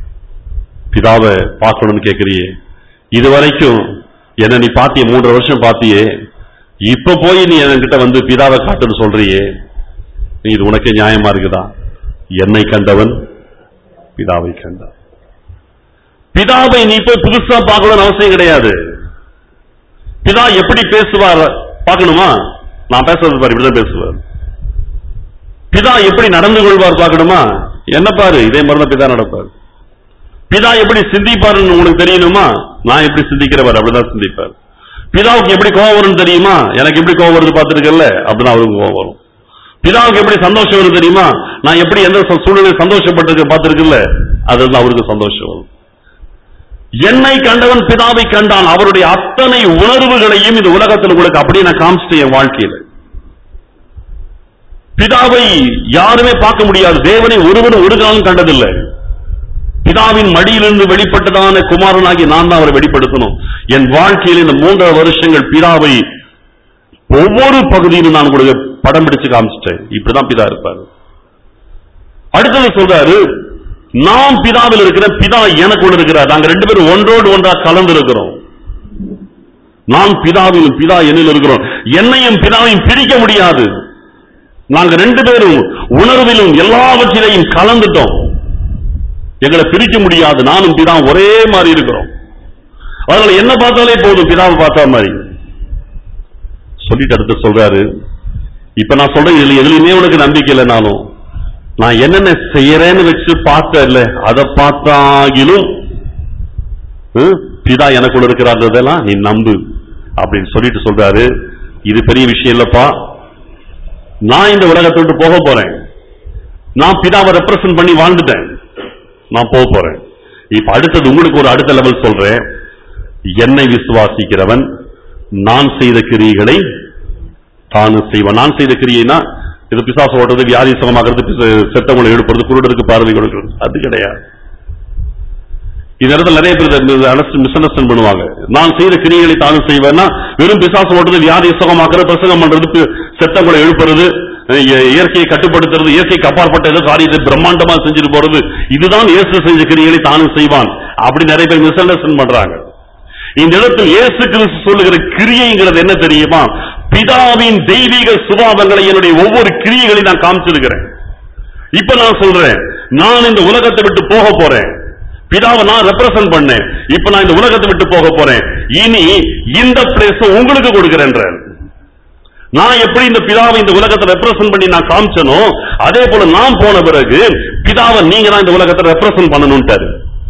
Speaker 1: பிதாவை பார்க்கணும்னு கேக்குறியே இது வரைக்கும் என்ன நீ பாத்திய மூன்றரை வருஷம் பாத்தியே இப்ப போய் நீ என்கிட்ட வந்து பிதாவை காட்டுன்னு சொல்றியே நீ இது உனக்கே நியாயமா இருக்குதா என்னை கண்டவன் பிதாவை கண்டான் பிதாவை நீ போய் புதுசா பார்க்கணும்னு அவசியம் கிடையாது பிதா எப்படி பேசுவார் பார்க்கணுமா நான் பேசுறது பாரு இப்படிதான் பேசுவார் பிதா எப்படி நடந்து கொள்வார் பார்க்கணுமா என்ன பாரு இதே மாதிரி தான் பிதா நடப்பார் பிதா எப்படி சிந்திப்பாருன்னு உங்களுக்கு தெரியணுமா நான் எப்படி சிந்திக்கிறவர் அப்படிதான் சிந்திப்பார் பிதாவுக்கு எப்படி கோவம் வரும்னு தெரியுமா எனக்கு எப்படி கோவம் வருது பார்த்துருக்கல அப்படிதான் அவருக்கு கோவம் வரும் பிதாவுக்கு எப்படி சந்தோஷம் வரும் தெரியுமா நான் எப்படி எந்த ச- சூழ்நிலை சந்தோஷப்பட்டிருக்க பார்த்திருக்கல அதுதான் அவருக்கு சந்தோஷம் வரும் என்னை கண்டவன் பிதாவை கண்டான் அவருடைய அத்தனை உணர்வுகளையும் இந்த உலகத்தில் உங்களுக்கு அப்படியே நான் காமிச்சிட்டேன் என் வாழ்க்கையில பிதாவை யாருமே பார்க்க முடியாது தேவனை ஒருவனும் ஒரு காலம் கண்டதில்லை பிதாவின் மடியிலிருந்து வெளிப்பட்டதான குமாரனாகி நான் தான் அவரை வெளிப்படுத்தணும் என் வாழ்க்கையில் இந்த மூன்றரை வருஷங்கள் பிதாவை ஒவ்வொரு பகுதியிலும் நான் உங்களுக்கு படம் பிடிச்சு காமிச்சிட்டேன் இப்படிதான் பிதா இருப்பாரு அடுத்தது சொல்றாரு நான் பிதாவில் இருக்கிறேன் பிதா எனக்குள்ள இருக்கிறார் நாங்க ரெண்டு பேரும் ஒன்றோடு ஒன்றா கலந்து இருக்கிறோம் நான் பிதாவிலும் பிதா என்னில் இருக்கிறோம் என்னையும் பிதாவையும் பிரிக்க முடியாது நாங்க ரெண்டு பேரும் உணர்விலும் எல்லாவற்றிலையும் கலந்துட்டோம் எங்களை பிரிக்க முடியாது நானும் பிதா ஒரே மாதிரி இருக்கிறோம் அதனால என்ன பார்த்தாலே போதும் பிதாவை பார்த்தா மாதிரி சொல்லிட்டு அடுத்து சொல்றாரு இப்ப நான் சொல்றேன் இதுல எதுலையுமே உனக்கு நம்பிக்கை இல்லைனாலும் நான் என்னென்ன செய்யறேன்னு வச்சு பார்த்தேன்ல அதை பார்த்தாகிலும் ஹம், பிதா எனக்குள்ள இருக்கிறான்றதெல்லாம் நீ நம்பு அப்படின்னு சொல்லிட்டு சொல்றாரு இது பெரிய விஷயம் இல்லப்பா நான் இந்த உலகத்தை விட்டு போக போறேன் நான் பிதாவை ரெப்ரசன்ட் பண்ணி வாழ்ந்துட்டேன் நான் போக போறேன் இப்ப அடுத்தது உங்களுக்கு ஒரு அடுத்த லெவல் சொல்றேன் என்னை விசுவாசிக்கிறவன் நான் செய்த கிரியைகளை தானும் செய்வான் நான் செய்த கிரியைனா இது பிசாசு ஓட்டுறது வியாதி சுகமாக்குறது பிச- செத்தவங்களை எழுப்புறது குருடருக்கு பார்வை கொடுக்கிறது அது கிடையாது இந்த இடத்துல நிறைய பேர் மிஸ் அண்டர்ஸ்டாண்ட் பண்ணுவாங்க நான் செய்த கிரியைகளை தானும் செய்வேன்னா வெறும் பிசாசு ஓட்டுறது வியாதி சுகமாக்குறது பிரசங்கம் பண்றது பி- செத்தவங்களை எழுப்புறது அஹ் இய- இயற்கையை கட்டுப்படுத்துறது இயற்கைக்கு அப்பாற்பட்ட ஏதோ காரியத்தை பிரம்மாண்டமா செஞ்சுட்டு போறது இதுதான் இயேசு செஞ்ச கிரியைகளை தானும் செய்வான் அப்படி நிறைய பேர் மிஸ் அண்டர்ஸ்டாண்ட் பண்றாங்க இந்த இடத்தில் இயேசு கிறிஸ்து சொல்லுகிற கிரியைங்கிறது என்ன தெரியுமா பிதாவின் தெய்வீக சுபாவங்களை என்னுடைய ஒவ்வொரு கிரியைகளையும் நான் காமிச்சிருக்கிறேன் இப்ப நான் சொல்றேன் நான் இந்த உலகத்தை விட்டு போக போறேன் பிதாவை நான் ரெப்ரசன்ட் பண்ணேன் இப்ப நான் இந்த உலகத்தை விட்டு போக போறேன் இனி இந்த பிளேஸ் உங்களுக்கு கொடுக்கிறேன் நான் எப்படி இந்த பிதாவை இந்த உலகத்தை ரெப்ரசன்ட் பண்ணி நான் காமிச்சனோ அதே போல நான் போன பிறகு பிதாவை நீங்க தான் இந்த உலகத்தை ரெப்ரசன்ட் பண்ணணும்ட்டாரு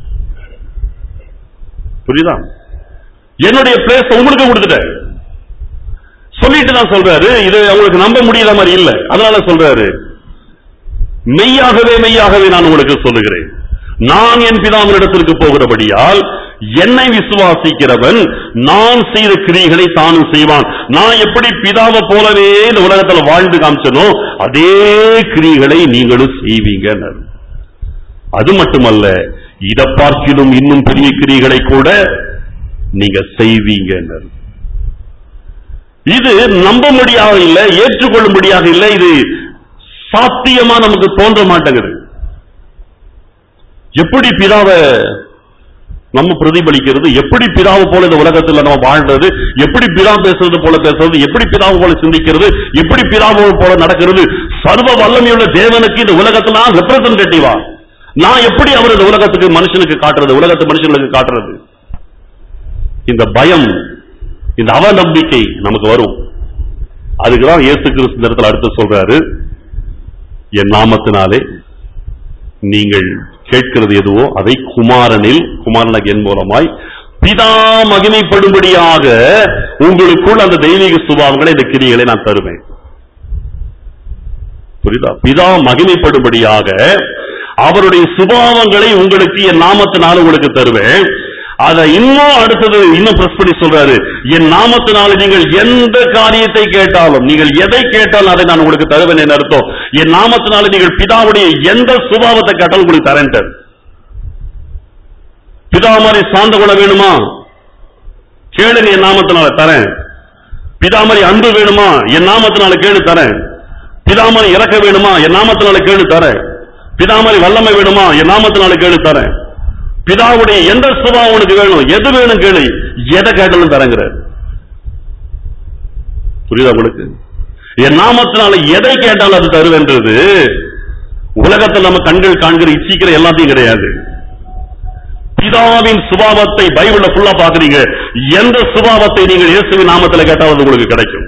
Speaker 1: புரியுதா என்னுடைய பிளேஸ் உங்களுக்கு கொடுத்துட்டேன் சொல்லிட்டு தான் சொல்றாரு இது உங்களுக்கு நம்ப முடியாத மாதிரி இல்ல அதனால சொல்றாரு மெய்யாகவே மெய்யாகவே நான் உங்களுக்கு சொல்லுகிறேன் நான் என் பிதாவினிடத்திற்கு போகிறபடியால் என்னை விசுவாசிக்கிறவன் நான் செய்த கிரியைகளை தானும் செய்வான் நான் எப்படி பிதாவை போலவே இந்த உலகத்துல வாழ்ந்து காமிச்சனோ அதே கிரியைகளை நீங்களும் செய்வீங்க அது மட்டுமல்ல இதை பார்க்கிலும் இன்னும் பெரிய கிரியைகளை கூட நீங்க செய்வீங்க இது நம்ப முடியாத இல்ல ஏற்றுக்கொள்ளும்படியாக இல்ல இது சாத்தியமா நமக்கு தோன்ற மாட்டேங்குது எப்படி பிதாவை நம்ம பிரதிபலிக்கிறது எப்படி பிதாவை போல இந்த உலகத்துல நம்ம வாழ்றது எப்படி பிதா பேசுறது போல பேசுறது எப்படி பிதாவை போல சிந்திக்கிறது எப்படி பிதாவை போல நடக்கிறது சர்வ வல்லமையுள்ள தேவனுக்கு இந்த உலகத்துல நான் ரெப்ரசன்டேட்டிவா நான் எப்படி அவர் இந்த உலகத்துக்கு மனுஷனுக்கு காட்டுறது உலகத்து மனுஷங்களுக்கு காட்டுறது இந்த பயம் இந்த அவநம்பிக்கை நமக்கு வரும் அதுக்குதான் இயேசு கிறிஸ்து இந்த இடத்துல அடுத்து சொல்றாரு என் நாமத்தினாலே நீங்கள் கேட்கிறது எதுவோ அதை குமாரனில் குமாரன் என் மூலமாய் பிதா மகிமைப்படும்படியாக உங்களுக்குள் அந்த தெய்வீக சுபாவங்களை இந்த கிரியைகளை நான் தருவேன் புரியுதா பிதா மகிமைப்படும்படியாக அவருடைய சுபாவங்களை உங்களுக்கு என் நாமத்தினால உங்களுக்கு தருவேன் அதை இன்னும் அடுத்தது இன்னும் பிரஸ் பண்ணி சொல்றாரு என் நாமத்தினால நீங்கள் எந்த காரியத்தை கேட்டாலும் நீங்கள் எதை கேட்டாலும் அதை நான் உங்களுக்கு தருவேன் என்ன அர்த்தம் என் நாமத்தினால நீங்கள் பிதாவுடைய எந்த சுபாவத்தை கேட்டாலும் உங்களுக்கு தரேன் பிதா மாதிரி சார்ந்த குணம் வேணுமா கேளுங்க என் நாமத்தினால தரேன் பிதா மாதிரி அன்பு வேணுமா என் நாமத்தினால கேளு தரேன் பிதா மாதிரி இறக்க வேணுமா என் நாமத்தினால கேளு தரேன் பிதா மாதிரி வல்லமை வேணுமா என் நாமத்தினால கேளு தரேன் பிதாவுடைய எந்த சுபாவம் உனக்கு வேணும் எது வேணும் கேளு எதை கேட்டாலும் தரங்கிற புரியுதா உங்களுக்கு என் நாமத்தினால எதை கேட்டாலும் அது தருவென்றது உலகத்தில் நம்ம கண்கள் காண்கிற இச்சிக்கிற எல்லாத்தையும் கிடையாது பிதாவின் சுபாவத்தை பைபிள்ல ஃபுல்லா பாக்குறீங்க எந்த சுபாவத்தை நீங்கள் இயேசுவின் நாமத்தில் கேட்டால் அது உங்களுக்கு கிடைக்கும்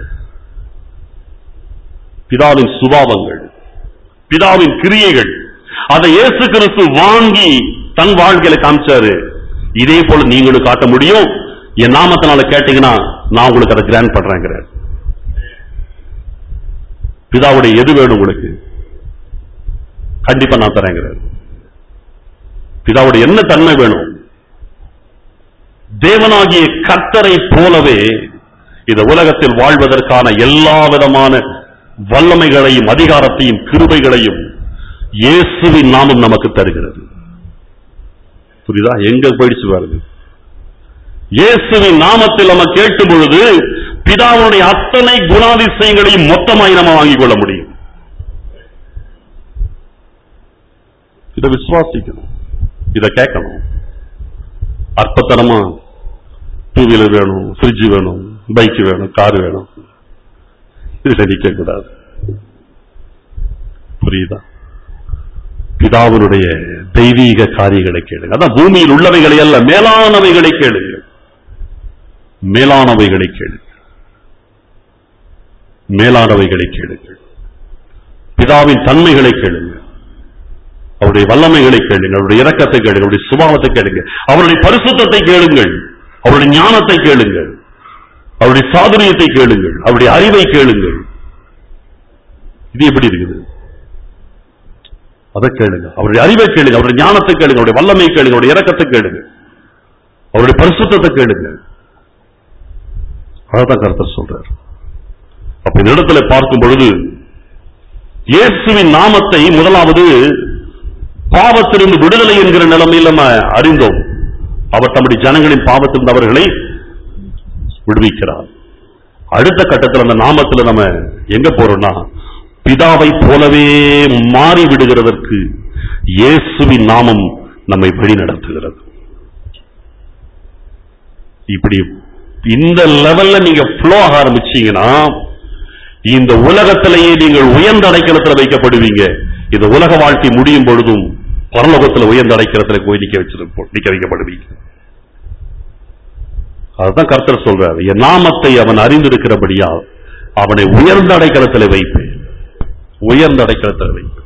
Speaker 1: பிதாவின் சுபாவங்கள் பிதாவின் கிரியைகள் அதை இயேசு கிறிஸ்து வாங்கி தன் வாழ்க்கையில காமிச்சாரு இதே போல நீங்களும் காட்ட முடியும் என் நாமத்தினால கேட்டீங்கன்னா நான் உங்களுக்கு அதை கிராண்ட் பண்றேங்கிறார் பிதாவுடைய எது வேணும் உங்களுக்கு கண்டிப்பா நான் தரேங்கிறார் பிதாவுடைய என்ன தன்மை வேணும் தேவனாகிய கர்த்தரை போலவே இந்த உலகத்தில் வாழ்வதற்கான எல்லா விதமான வல்லமைகளையும் அதிகாரத்தையும் கிருபைகளையும் இயேசுவின் நாமம் நமக்கு தருகிறது புரியுதா எங்க போயிடுச்சு பாருங்க இயேசுவின் நாமத்தில் நம்ம கேட்கும் பொழுது பிதாவுடைய அத்தனை குணாதிசயங்களையும் மொத்தமாய் நம்ம வாங்கிக் கொள்ள முடியும் இதை விசுவாசிக்கணும் இதை கேட்கணும் அற்பத்தனமா டூ வீலர் வேணும் ஃப்ரிட்ஜ் வேணும் பைக் வேணும் கார் வேணும் இதுல நிக்க கூடாது புரியுதா பிதாவினுடைய தெய்வீக காரியங்களை கேளுங்க அதான் பூமியில் உள்ளவைகளை அல்ல மேலானவைகளை கேளுங்க மேலானவைகளை கேளுங்க மேலானவைகளை கேளுங்கள் பிதாவின் தன்மைகளை கேளுங்க அவருடைய வல்லமைகளை கேளுங்கள் அவருடைய இரக்கத்தை கேளுங்கள் அவருடைய சுபாவத்தை கேளுங்க அவருடைய பரிசுத்தத்தை கேளுங்கள் அவருடைய ஞானத்தை கேளுங்கள் அவருடைய சாதுரியத்தை கேளுங்கள் அவருடைய அறிவை கேளுங்கள் இது எப்படி இருக்குது அதை கேளுங்க அவருடைய அறிவை கேளுங்க அவருடைய ஞானத்தை கேளுங்க அவருடைய வல்லமை கேளுங்க அவருடைய இரக்கத்தை கேளுங்க அவருடைய பரிசுத்தத்தை கேளுங்க அதான் கருத்தர் சொல்றார் அப்ப இந்த இடத்துல பார்க்கும் பொழுது இயேசுவின் நாமத்தை முதலாவது பாவத்திலிருந்து விடுதலை என்கிற நிலைமையில் நம்ம அறிந்தோம் அவர் தம்முடைய ஜனங்களின் பாவத்திலிருந்து அவர்களை விடுவிக்கிறார் அடுத்த கட்டத்தில் அந்த நாமத்தில் நம்ம எங்க போறோம்னா பிதாவை போலவே மாறி விடுகிறதற்கு இயேசுவின் நாமம் நம்மை வழி நடத்துகிறது இப்படி இந்த லெவல்ல நீங்க ஃப்ளோ ஆக ஆரம்பிச்சீங்கன்னா இந்த உலகத்திலேயே நீங்கள் உயர்ந்த அடைக்கலத்தில் வைக்கப்படுவீங்க இந்த உலக வாழ்க்கை முடியும் பொழுதும் பரலோகத்தில் உயர்ந்த அடைக்கலத்துல போய் நிக்க வச்சிருப்போம் நிக்க வைக்கப்படுவீங்க அதுதான் கர்த்தர் சொல்றாரு என் நாமத்தை அவன் அறிந்திருக்கிறபடியா அவனை உயர்ந்த அடைக்கலத்தில் வைப்பேன் உயர்ந்த அடைக்கலத்தில் வைப்பேன்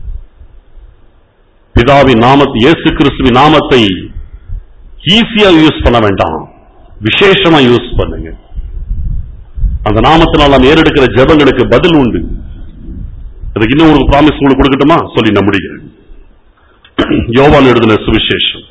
Speaker 1: பிதாவின் நாமத்தை இயேசு கிறிஸ்துவின் நாமத்தை ஈஸியா யூஸ் பண்ண வேண்டாம் விசேஷமா யூஸ் பண்ணுங்க அந்த நாமத்தினால் நாம் ஏறெடுக்கிற ஜெபங்களுக்கு பதில் உண்டு அதுக்கு இன்னும் ஒரு ப்ராமிஸ் உங்களுக்கு கொடுக்கட்டுமா சொல்லி நான் முடிக்கிறேன் யோவான் எழுதின சுவிசேஷம்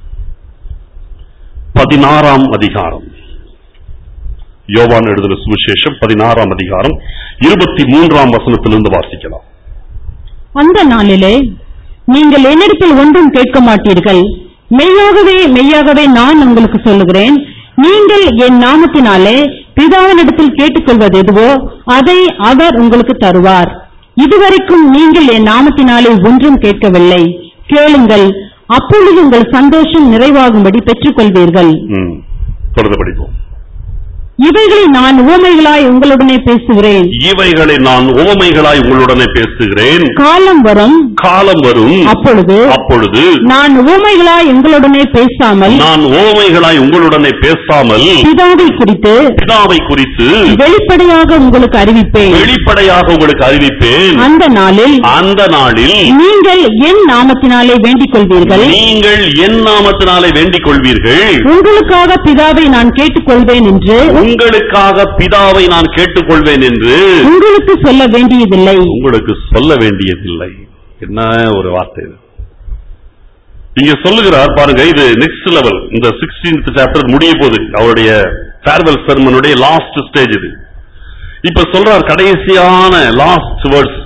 Speaker 1: பதினாறாம் அதிகாரம் யோவான் எழுதின சுவிசேஷம் பதினாறாம் அதிகாரம் இருபத்தி மூன்றாம் வசனத்திலிருந்து வாசிக்கலாம்
Speaker 2: அந்த நாளிலே நீங்கள் என்னிடத்தில் ஒன்றும் கேட்க மாட்டீர்கள் மெய்யாகவே மெய்யாகவே நான் உங்களுக்கு சொல்லுகிறேன் நீங்கள் என் நாமத்தினாலே பிதாவினிடத்தில் கேட்டுக்கொள்வது எதுவோ அதை அவர் உங்களுக்கு தருவார் இதுவரைக்கும் நீங்கள் என் நாமத்தினாலே ஒன்றும் கேட்கவில்லை கேளுங்கள் அப்பொழுது உங்கள் சந்தோஷம் நிறைவாகும்படி பெற்றுக்கொள்வீர்கள்
Speaker 1: ம், தொடர்ந்து படிப்போம்
Speaker 2: இவைகளை நான் உவமைகளாய் உங்களுடனே பேசுகிறேன்
Speaker 1: இவைகளை நான் உவமைகளாய் உங்களுடனே பேசுகிறேன்
Speaker 2: காலம் வரும்
Speaker 1: காலம் வரும்
Speaker 2: அப்பொழுது
Speaker 1: அப்பொழுது
Speaker 2: நான் உவமைகளாய் உங்களுடனே பேசாமல்
Speaker 1: நான் உவமைகளாய் உங்களுடனே பேசாமல்
Speaker 2: பிதாவை குறித்து
Speaker 1: பிதாவை குறித்து
Speaker 2: வெளிப்படையாக உங்களுக்கு அறிவிப்பேன்
Speaker 1: வெளிப்படையாக உங்களுக்கு அறிவிப்பேன்
Speaker 2: அந்த நாளில்
Speaker 1: அந்த நாளில்
Speaker 2: நீங்கள் என் நாமத்தினாலே வேண்டிக் கொள்வீர்கள்
Speaker 1: நீங்கள் என் நாமத்தினாலே வேண்டிக் கொள்வீர்கள்
Speaker 2: உங்களுக்காக பிதாவை நான் கேட்டுக்கொள்வேன் என்று
Speaker 1: உங்களுக்காக பிதாவை நான் கேட்டுக்கொள்வேன் என்று
Speaker 2: உங்களுக்கு சொல்ல வேண்டியதில்லை
Speaker 1: உங்களுக்கு சொல்ல வேண்டியதில்லை என்ன ஒரு வார்த்தை இது இங்க சொல்லுகிறார் பாருங்க இது நெக்ஸ்ட் லெவல் இந்த சிக்ஸ்டீன்த் சாப்டர் முடிய போகுது அவருடைய ஃபேர்வெல் செர்மனுடைய லாஸ்ட் ஸ்டேஜ் இது இப்ப சொல்றார் கடைசியான லாஸ்ட் வேர்ட்ஸ்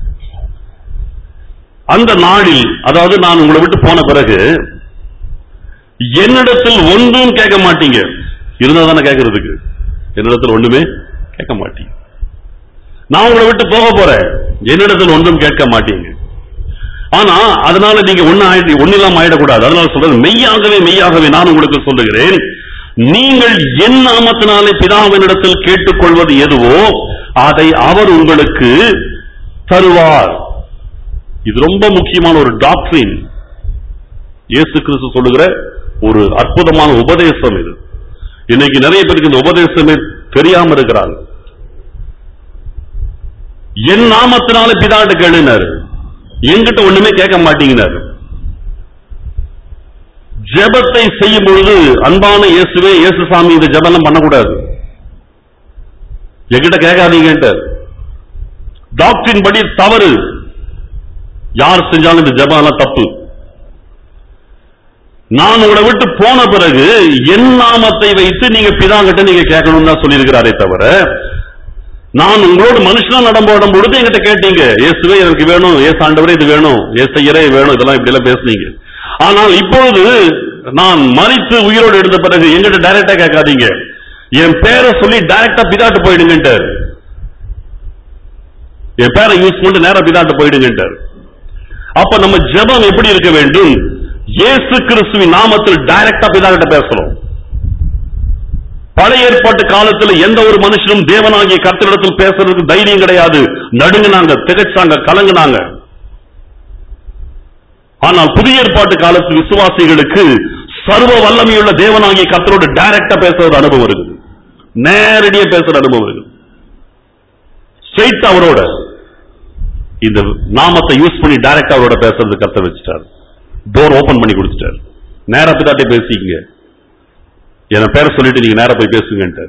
Speaker 1: அந்த நாளில் அதாவது நான் உங்களை விட்டு போன பிறகு என்னிடத்தில் ஒன்றும் கேட்க மாட்டீங்க இருந்தா தானே கேட்கறதுக்கு என்னிடத்தில் ஒண்ணுமே கேட்க மாட்டீங்க நான் உங்களை விட்டு போக போறேன் என்னிடத்தில் ஒன்றும் கேட்க மாட்டீங்க ஆனா அதனால நீங்க ஒண்ணு ஆயிட்டு ஒண்ணு இல்லாம ஆயிடக்கூடாது அதனால சொல்றது மெய்யாகவே மெய்யாகவே நான் உங்களுக்கு சொல்லுகிறேன் நீங்கள் என் நாமத்தினாலே பிதாவினிடத்தில் கேட்டுக்கொள்வது எதுவோ அதை அவர் உங்களுக்கு தருவார் இது ரொம்ப முக்கியமான ஒரு டாக்டரின் இயேசு கிறிஸ்து சொல்லுகிற ஒரு அற்புதமான உபதேசம் இது இன்னைக்கு நிறைய பேருக்கு இந்த உபதேசமே தெரியாம இருக்கிறாங்க என் நாமத்தினால பிதாட்ட கேளுனாரு என்கிட்ட ஒண்ணுமே கேட்க மாட்டீங்கன்னாரு ஜெபத்தை செய்யும் பொழுது அன்பான இயேசுவே இயேசு சாமி இந்த ஜெபம் பண்ணக்கூடாது என்கிட்ட கேட்காதீங்கன்ட்டு டாக்டரின் படி தவறு யார் செஞ்சாலும் இந்த ஜெபம் எல்லாம் தப்பு நான் உங்களை விட்டு போன பிறகு என் நாமத்தை வைத்து நீங்க பிதாங்கிட்ட நீங்க கேட்கணும்னு தான் சொல்லியிருக்கிறாரே தவிர நான் உங்களோட மனுஷனா நடம்போடும் பொழுது என்கிட்ட கேட்டீங்க இயேசுவே எனக்கு வேணும் ஏசு ஆண்டவரே இது வேணும் ஏசையரே வேணும் இதெல்லாம் இப்படி எல்லாம் பேசுனீங்க ஆனால் இப்பொழுது நான் மறித்து உயிரோடு எடுத்த பிறகு எங்கிட்ட டைரக்டா கேட்காதீங்க என் பேரை சொல்லி டைரக்டா பிதாட்டு போயிடுங்கன்ட்டார் என் பேரை யூஸ் பண்ணிட்டு நேரா பிதாட்டு போயிடுங்கன்ட்டார் அப்ப நம்ம ஜெபம் எப்படி இருக்க வேண்டும் இயேசு கிறிஸ்துவின் நாமத்தில் டைரக்டா பிதாகிட்ட பேசணும் பழைய ஏற்பாட்டு காலத்துல எந்த ஒரு மனுஷனும் தேவனாகிய கர்த்தரிடத்தில் பேசுறதுக்கு தைரியம் கிடையாது நடுங்குனாங்க திகைச்சாங்க கலங்குனாங்க ஆனால் புதிய ஏற்பாட்டு காலத்து விசுவாசிகளுக்கு சர்வ வல்லமையுள்ள தேவனாகிய கர்த்தரோடு டைரக்டா பேசுறது அனுபவம் இருக்குது நேரடியா பேசுற அனுபவம் இருக்குது ஸ்ட்ரெயிட் அவரோட இந்த நாமத்தை யூஸ் பண்ணி டைரக்டா அவரோட பேசுறது கத்த வச்சுட்டாரு டோர் ஓபன் பண்ணி கொடுத்துட்டாரு நேரா பிதாட்டே பேசிக்கங்க என் பேரை சொல்லிட்டு நீங்க நேரா போய் பேசுங்கன்ட்டு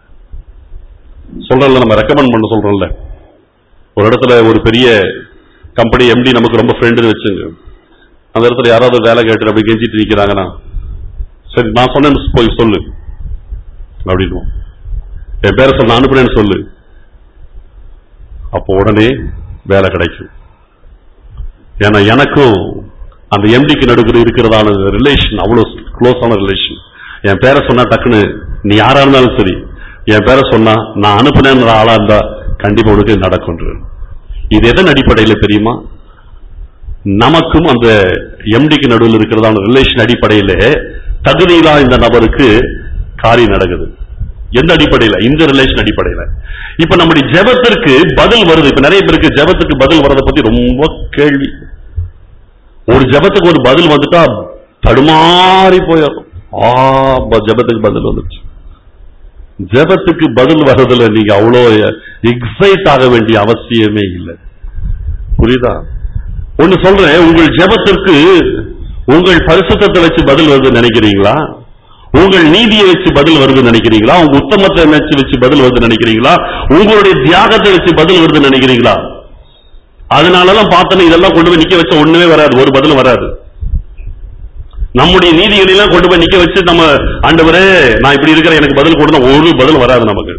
Speaker 1: சொல்றல நம்ம ரெக்கமெண்ட் பண்ண சொல்றோம்ல ஒரு இடத்துல ஒரு பெரிய கம்பெனி எம்டி நமக்கு ரொம்ப ஃப்ரெண்டுன்னு வச்சுங்க அந்த இடத்துல யாராவது வேலை கேட்டு அப்படி கெஞ்சிட்டு நிக்கிறாங்கன்னா சரி நான் சொன்னேன்னு போய் சொல்லு அப்படின்னு என் பேரை சொல்ல நான் அனுப்புறேன்னு சொல்லு அப்போ உடனே வேலை கிடைக்கும் ஏன்னா எனக்கும் அந்த எம்டிக்கு நடுவில் இருக்கிறதான ரிலேஷன் அவ்வளவு க்ளோஸான ரிலேஷன் என் பேரை சொன்னா டக்குன்னு நீ யாரா இருந்தாலும் சரி என் பேரை சொன்னா நான் அனுப்புனேன்ற ஆளா இருந்தா கண்டிப்பா உனக்கு நடக்கும் இது எதன் அடிப்படையில தெரியுமா நமக்கும் அந்த எம்டிக்கு நடுவில் இருக்கிறதான ரிலேஷன் அடிப்படையில தகுதியிலா இந்த நபருக்கு காரியம் நடக்குது எந்த அடிப்படையில இந்த ரிலேஷன் அடிப்படையில இப்ப நம்முடைய ஜெபத்திற்கு பதில் வருது இப்ப நிறைய பேருக்கு ஜெபத்துக்கு பதில் வர்றதை பத்தி ரொம்ப கேள்வி ஒரு ஜெபத்துக்கு ஒரு பதில் வந்துட்டா தடுமாறி போயிடும் ஆ ப- ஜெபத்துக்கு பதில் வந்துச்சு ஜெபத்துக்கு பதில் வர்றதுல நீங்க அவ்வளோ எக்ஸைட் ஆக வேண்டிய அவசியமே இல்லை புரியுதா ஒன்னு சொல்றேன் உங்கள் ஜெபத்திற்கு உங்கள் பரிசுத்தத்தை வச்சு பதில் வருதுன்னு நினைக்கிறீங்களா உங்கள் நீதியை வச்சு பதில் வருதுன்னு நினைக்கிறீங்களா உங்க உத்தமத்தை வச்சு வச்சு பதில் வருதுன்னு நினைக்கிறீங்களா உங்களுடைய தியாகத்தை வச்சு பதில் வருதுன்னு நினைக்கிறீங்களா அதனாலதான் பார்த்தோன்னா இதெல்லாம் கொண்டு போய் நிக்க வச்ச ஒண்ணுமே வராது ஒரு பதிலும் வராது நம்முடைய நீதிகளை எல்லாம் கொண்டு போய் நிக்க வச்சு நம்ம ஆண்டவரே நான் இப்படி இருக்கிறேன் எனக்கு பதில் கொடுத்தா ஒரு பதில் வராது நமக்கு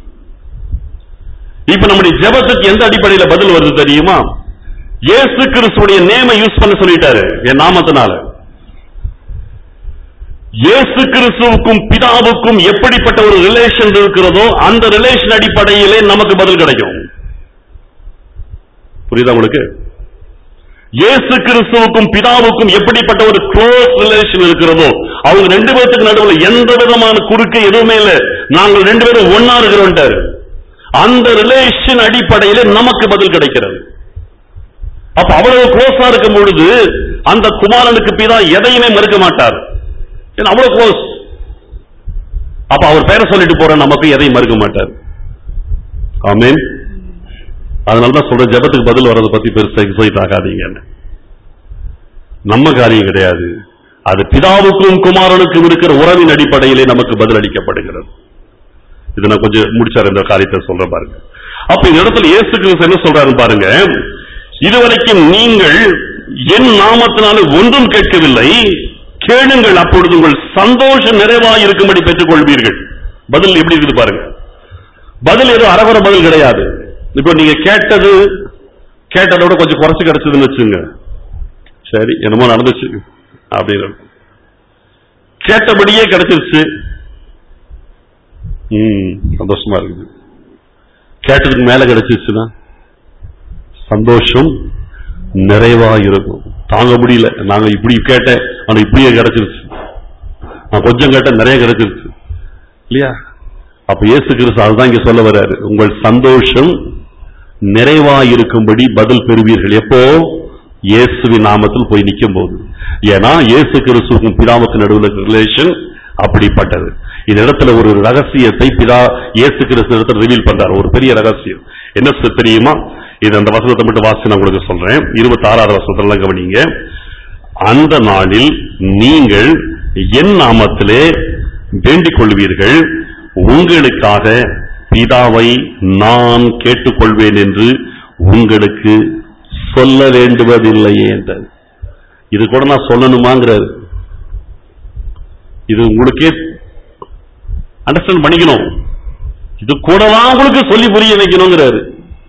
Speaker 1: இப்ப நம்முடைய ஜெபத்துக்கு எந்த அடிப்படையில பதில் வருது தெரியுமா இயேசு கிறிஸ்துடைய நேமை யூஸ் பண்ண சொல்லிட்டாரு என் நாமத்தினால இயேசு கிறிஸ்துவுக்கும் பிதாவுக்கும் எப்படிப்பட்ட ஒரு ரிலேஷன் இருக்கிறதோ அந்த ரிலேஷன் அடிப்படையிலே நமக்கு பதில் கிடைக்கும் புரியுதா உங்களுக்கு இயேசு கிறிஸ்துவுக்கும் பிதாவுக்கும் எப்படிப்பட்ட ஒரு க்ளோஸ் ரிலேஷன் இருக்கிறதோ அவங்க ரெண்டு பேர்த்துக்கு நடுவில் எந்த விதமான குறுக்கு எதுவுமே இல்லை நாங்கள் ரெண்டு பேரும் ஒன்னா இருக்கிறோம்ட்டாரு அந்த ரிலேஷன் அடிப்படையில நமக்கு பதில் கிடைக்கிறது அப்ப அவ்வளவு க்ளோஸா இருக்கும் பொழுது அந்த குமாரனுக்கு பிதா எதையுமே மறுக்க மாட்டார் ஏன்னா அவ்வளவு க்ளோஸ் அப்ப அவர் பேரை சொல்லிட்டு போற நமக்கு எதையும் மறுக்க மாட்டார் ஆமென் அதனாலதான் சொல்ற ஜெபத்துக்கு பதில் வர்றதை பத்தி பெருசா எக்ஸைட் ஆகாதீங்கன்னு நம்ம காரியம் கிடையாது அது பிதாவுக்கும் குமாரனுக்கும் இருக்கிற உறவின் அடிப்படையிலே நமக்கு பதில் அளிக்கப்படுகிறது இது நான் கொஞ்சம் முடிச்சார் இந்த காரியத்தை சொல்ற பாருங்க அப்ப இந்த இடத்துல இயேசு கிறிஸ்து என்ன சொல்றாரு பாருங்க இதுவரைக்கும் நீங்கள் என் நாமத்தினால ஒன்றும் கேட்கவில்லை கேளுங்கள் அப்பொழுது உங்கள் சந்தோஷம் நிறைவாய் இருக்கும்படி பெற்றுக் கொள்வீர்கள் பதில் எப்படி இருக்குது பாருங்க பதில் ஏதோ அரவர பதில் கிடையாது இப்போ நீங்க கேட்டது கேட்டதோட கொஞ்சம் குறைச்சு கிடைச்சதுன்னு வச்சுங்க சரி என்னமோ நடந்துச்சு அப்படின்னு கேட்டபடியே கிடைச்சிருச்சு ம் சந்தோஷமா இருக்குது கேட்டதுக்கு மேல கிடைச்சிருச்சுன்னா சந்தோஷம் நிறைவா இருக்கும் தாங்க முடியல நாங்க இப்படி கேட்டேன் ஆனா இப்படியே கிடைச்சிருச்சு நான் கொஞ்சம் கேட்டேன் நிறைய கிடைச்சிருச்சு இல்லையா அப்ப இயேசு கிறிஸ்து அதுதான் இங்க சொல்ல வர்றாரு உங்கள் சந்தோஷம் நிறைவா இருக்கும்படி பதில் பெறுவீர்கள் எப்போ இயேசுவின் நாமத்தில் போய் நிற்கும் போது ஏன்னா இயேசு கிறிஸ்துவுக்கும் பிதாவுக்கு நடுவில் ரிலேஷன் அப்படிப்பட்டது இந்த இடத்துல ஒரு ரகசியத்தை பிதா இயேசு கிறிஸ்து இடத்துல ரிவீல் பண்றாரு ஒரு பெரிய ரகசியம் என்ன சொ- தெரியுமா இது அந்த வசனத்தை மட்டும் வாசி நான் உங்களுக்கு சொல்றேன் இருபத்தி ஆறாவது வசனத்துல கவனிங்க அந்த நாளில் நீங்கள் என் நாமத்திலே வேண்டிக் கொள்வீர்கள் உங்களுக்காக பிதாவை நான் கேட்டுக்கொள்வேன் என்று உங்களுக்கு சொல்ல வேண்டுவதில்லையே என்றார் இது கூட நான் சொல்லணுமாங்கிறாரு இது உங்களுக்கே அண்டர்ஸ்டாண்ட் பண்ணிக்கணும் இது கூடவா உங்களுக்கு சொல்லி புரிய வைக்கணுங்கிறாரு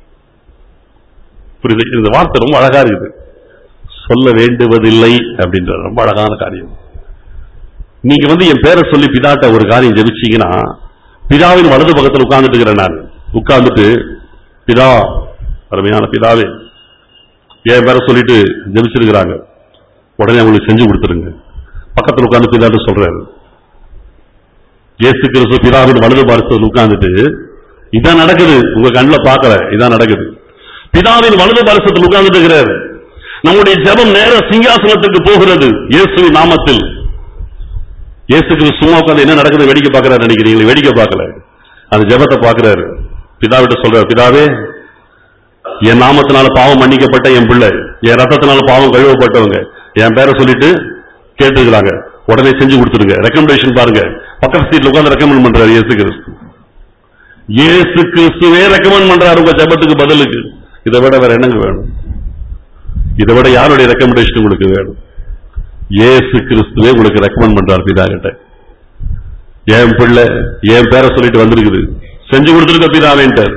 Speaker 1: புரியுது இந்த வார்த்தை ரொம்ப அழகா இருக்குது சொல்ல வேண்டுவதில்லை அப்படின்ற ரொம்ப அழகான காரியம் நீங்க வந்து என் பேரை சொல்லி பிதாட்ட ஒரு காரியம் ஜெபிச்சீங்கன்னா பிதாவின் வலது பக்கத்தில் உட்கார்ந்துட்டு இருக்கிறேன் நான் உட்கார்ந்துட்டு பிதா அருமையான பிதாவே ஏன் பேர சொல்லிட்டு ஜெபிச்சிருக்கிறாங்க உடனே அவங்களுக்கு செஞ்சு கொடுத்துருங்க பக்கத்துல உட்கார்ந்து பிதாட்டு சொல்றாரு இயேசு கிறிஸ்து பிதாவின் வலது பார்சல் உட்கார்ந்துட்டு இதான் நடக்குது உங்க கண்ணுல பார்க்கல இதான் நடக்குது பிதாவின் வலது பார்சத்தில் உட்கார்ந்துட்டு இருக்கிறாரு நம்முடைய ஜெபம் நேர சிங்காசனத்துக்கு போகிறது இயேசுவின் நாமத்தில் இயேசு கிறிஸ்து சும்மா உட்கார்ந்து என்ன நடக்குது வேடிக்கை பார்க்கறாரு நினைக்கிறீங்களே வேடிக்கை பார்க்கல அந்த ஜெபத்தை பார்க்கறாரு பிதாவிட்ட சொல்றாரு பிதாவே என் நாமத்தினால பாவம் மன்னிக்கப்பட்ட என் பிள்ளை என் ரத்தத்தினால பாவம் கழுவப்பட்டவங்க என் பேரை சொல்லிட்டு கேட்டுக்கிறாங்க உடனே செஞ்சு கொடுத்துருங்க ரெக்கமெண்டேஷன் பாருங்க பக்கத்து சீட்ல உட்கார்ந்து ரெக்கமெண்ட் பண்றாரு இயேசு கிறிஸ்து இயேசு கிறிஸ்துவே ரெக்கமெண்ட் பண்றாரு உங்க ஜெபத்துக்கு பதிலுக்கு இதை விட வேற என்னங்க வேணும் இதை விட யாருடைய ரெக்கமெண்டேஷன் உங்களுக்கு வேணும் இயேசு கிறிஸ்துவே உங்களுக்கு ரெக்கமெண்ட் பண்றாரு பிதா கிட்ட என் பிள்ளை என் பேரை சொல்லிட்டு வந்திருக்குது செஞ்சு கொடுத்துருக்க பிதாவேன்ட்டார்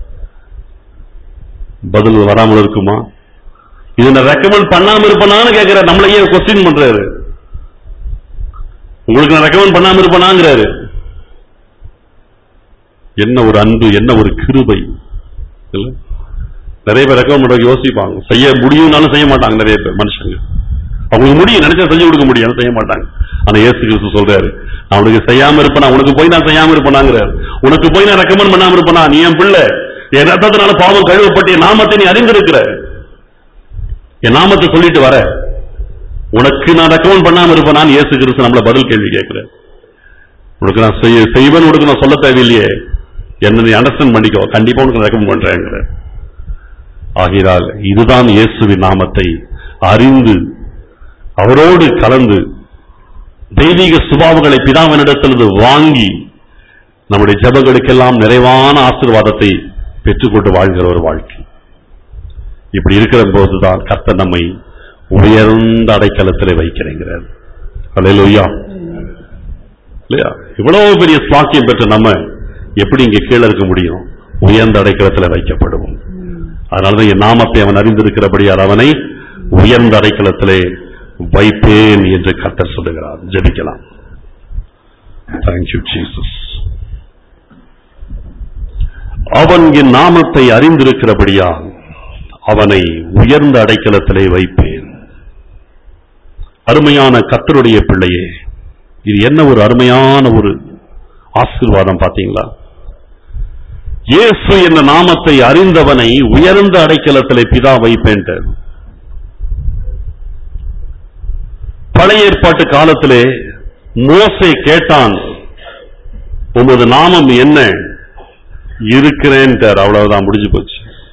Speaker 1: பதில் வராமல் இருக்குமா இது நான் ரெக்கமெண்ட் பண்ணாம இருப்பனான்னு கேட்கிற நம்மளையே கொஸ்டின் பண்றாரு உங்களுக்கு நான் ரெக்கமெண்ட் பண்ணாம இருப்பனாங்கிறாரு என்ன ஒரு அன்பு என்ன ஒரு கிருபை இல்ல நிறைய பேர் ரெக்கமெண்ட் பண்றதுக்கு யோசிப்பாங்க செய்ய முடியும்னாலும் செய்ய மாட்டாங்க நிறைய பேர் மனுஷங்க அவங்களுக்கு முடியும் நினைச்சா செஞ்சு கொடுக்க முடியும் ஆனா செய்ய மாட்டாங்க ஆனா இயேசு கிறிஸ்து சொல்றாரு நான் உனக்கு செய்யாம இருப்பனா உனக்கு போய் நான் செய்யாம இருப்பனாங்கிறாரு உனக்கு போய் நான் ரெக்கமெண்ட் பண்ணாம இருப்பனா நீ என் பிள்ளை என் ரத்தத்தினால பாவம் கழுவப்பட்டு என் நாமத்தை நீ அறிந்திருக்கிற என் நாமத்தை சொல்லிட்டு வர உனக்கு நான் ரெக்கமெண்ட் பண்ணாம இருப்பேனான்னு இயேசு கிறிஸ்து நம்மள பதில் கேள்வி கேட்கிறேன் உனக்கு நான் செய்ய செய்வேன் உனக்கு நான் சொல்ல தேவையில்லையே என்ன நீ அண்டர்ஸ்டாண்ட் பண்ணிக்கோ கண்டிப்பா உனக்கு ரெக்கமெண்ட் பண்றேங்கிற ஆகிறால் இதுதான் இயேசுவின் நாமத்தை அறிந்து அவரோடு கலந்து தெய்வீக சுபாவங்களை பிதாவினிடத்திலிருந்து வாங்கி நம்முடைய ஜெபங்களுக்கெல்லாம் நிறைவான ஆசீர்வாதத்தை பெற்றுக்கொண்டு வாழ்கிற ஒரு வாழ்க்கை இப்படி இருக்கிற போதுதான் கர்த்தர் நம்மை உயர்ந்த அடைக்கலத்திலே வைக்கிறேங்கிறார் அல்லேலூயா இல்லையா இவ்வளவு பெரிய ஸ்வாக்கியம் பெற்ற நம்ம எப்படி இங்க கீழே இருக்க முடியும் உயர்ந்த அடைக்கலத்தில் வைக்கப்படுவோம் அதனாலதான் என் நாமத்தை அவன் அறிந்திருக்கிறபடியால் அவனை உயர்ந்த அடைக்கலத்திலே வைப்பேன் என்று கர்த்தர் சொல்லுகிறார் ஜெபிக்கலாம் தேங்க்யூ ஜீசஸ் அவன் என் நாமத்தை அறிந்திருக்கிறபடியால் அவனை உயர்ந்த அடைக்கலத்திலே வைப்பேன் அருமையான கர்த்தருடைய பிள்ளையே இது என்ன ஒரு அருமையான ஒரு ஆசீர்வாதம் பாத்தீங்களா இயேசு என்ற நாமத்தை அறிந்தவனை உயர்ந்த அடைக்கலத்திலே பிதா வைப்பேன்ட்டார் பழைய ஏற்பாட்டு காலத்திலே மோசே கேட்டான் உமது நாமம் என்ன இருக்கிறேன்ட்டார் அவ்வளவுதான் முடிஞ்சு போச்சு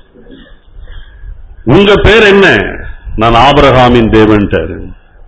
Speaker 1: உங்க பேர் என்ன நான் ஆபிரகாமின் தேவன்ட்டாரு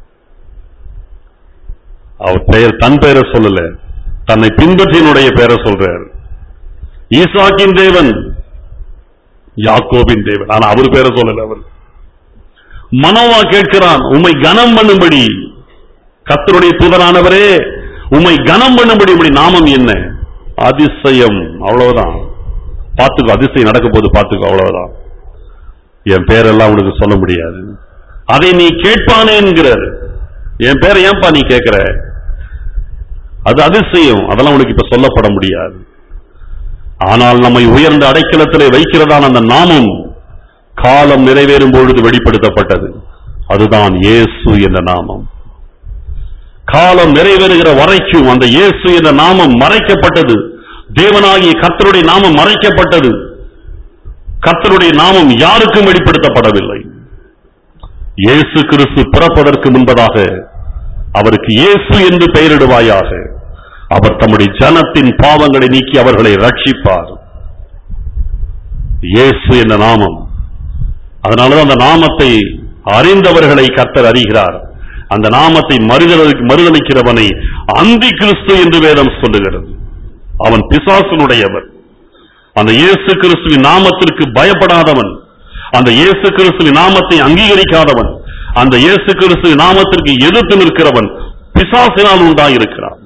Speaker 1: அவர் பெயர் தன் பெயரை சொல்லல தன்னை பின்பற்றினுடைய பெயரை சொல்றார் ஈசாக்கின் தேவன் யாக்கோபின் தேவன் ஆனா அவர் பேரை சொல்லல அவர் மனோவா கேட்கிறான் உம்மை கனம் பண்ணும்படி கத்தருடைய தூதரானவரே உம்மை கனம் பண்ணும்படி உம்முடைய நாமம் என்ன அதிசயம் அவ்வளவுதான் பார்த்துக்கோ அதிசயம் நடக்க போது பார்த்துக்கோ அவ்வளவுதான் என் பேரெல்லாம் உனக்கு சொல்ல முடியாது அதை நீ கேட்பானே என்கிறார் என் பேரை ஏன்பா நீ கேட்கிற அது அதிசயம் அதெல்லாம் உனக்கு இப்ப சொல்லப்பட முடியாது ஆனால் நம்மை உயர்ந்த அடைக்கலத்திலே வைக்கிறதான அந்த நாமம் காலம் நிறைவேறும் பொழுது வெளிப்படுத்தப்பட்டது அதுதான் இயேசு என்ற நாமம் காலம் நிறைவேறுகிற வரைக்கும் அந்த இயேசு என்ற நாமம் மறைக்கப்பட்டது தேவனாகிய கர்த்தருடைய நாமம் மறைக்கப்பட்டது கர்த்தருடைய நாமம் யாருக்கும் வெளிப்படுத்தப்படவில்லை இயேசு கிறிஸ்து பிறப்பதற்கு முன்பதாக அவருக்கு இயேசு என்று பெயரிடுவாயாக அவர் தம்முடைய ஜனத்தின் பாவங்களை நீக்கி அவர்களை ரட்சிப்பார் இயேசு என்ற நாமம் அதனாலதான் அந்த நாமத்தை அறிந்தவர்களை கர்த்தர் அறிகிறார் அந்த நாமத்தை மறுதலி- மறுதலிக்கிறவனை அந்தி கிறிஸ்து என்று வேதம் சொல்லுகிறது அவன் பிசாசனுடையவர் அந்த இயேசு கிறிஸ்துவின் நாமத்திற்கு பயப்படாதவன் அந்த இயேசு கிறிஸ்துவின் நாமத்தை அங்கீகரிக்காதவன் அந்த இயேசு கிறிஸ்துவின் நாமத்திற்கு எதிர்த்து நிற்கிறவன் பிசாசினால் உண்டாயிருக்கிறான்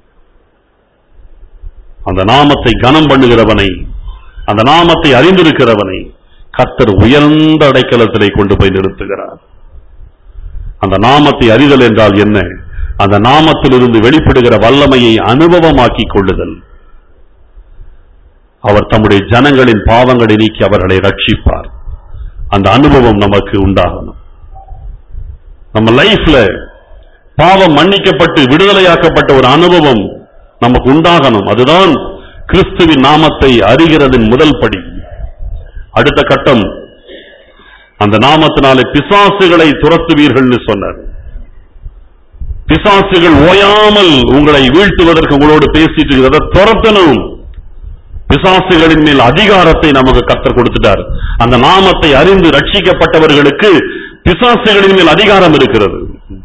Speaker 1: அந்த நாமத்தை கனம் பண்ணுகிறவனை அந்த நாமத்தை அறிந்திருக்கிறவனை கர்த்தர் உயர்ந்த அடைக்கலத்திலே கொண்டு போய் நிறுத்துகிறார் அந்த நாமத்தை அறிதல் என்றால் என்ன அந்த நாமத்திலிருந்து வெளிப்படுகிற வல்லமையை அனுபவமாக்கிக் கொள்ளுதல் அவர் தம்முடைய ஜனங்களின் பாவங்களை நீக்கி அவர்களை ரட்சிப்பார் அந்த அனுபவம் நமக்கு உண்டாகணும் நம்ம லைஃப்ல பாவம் மன்னிக்கப்பட்டு விடுதலையாக்கப்பட்ட ஒரு அனுபவம் நமக்கு உண்டாகணும் அதுதான் கிறிஸ்துவின் நாமத்தை அறிகிறதின் முதல் படி அடுத்த கட்டம் அந்த நாமத்தினாலே பிசாசுகளை துரத்துவீர்கள்னு சொன்னார் பிசாசுகள் ஓயாமல் உங்களை வீழ்த்துவதற்கு உங்களோடு பேசிட்டு இருக்குது அதை துரத்தணும் பிசாசுகளின் மேல் அதிகாரத்தை நமக்கு கத்தர் கொடுத்துட்டார் அந்த நாமத்தை அறிந்து ரட்சிக்கப்பட்டவர்களுக்கு பிசாசுகளின் மேல் அதிகாரம் இருக்கிறது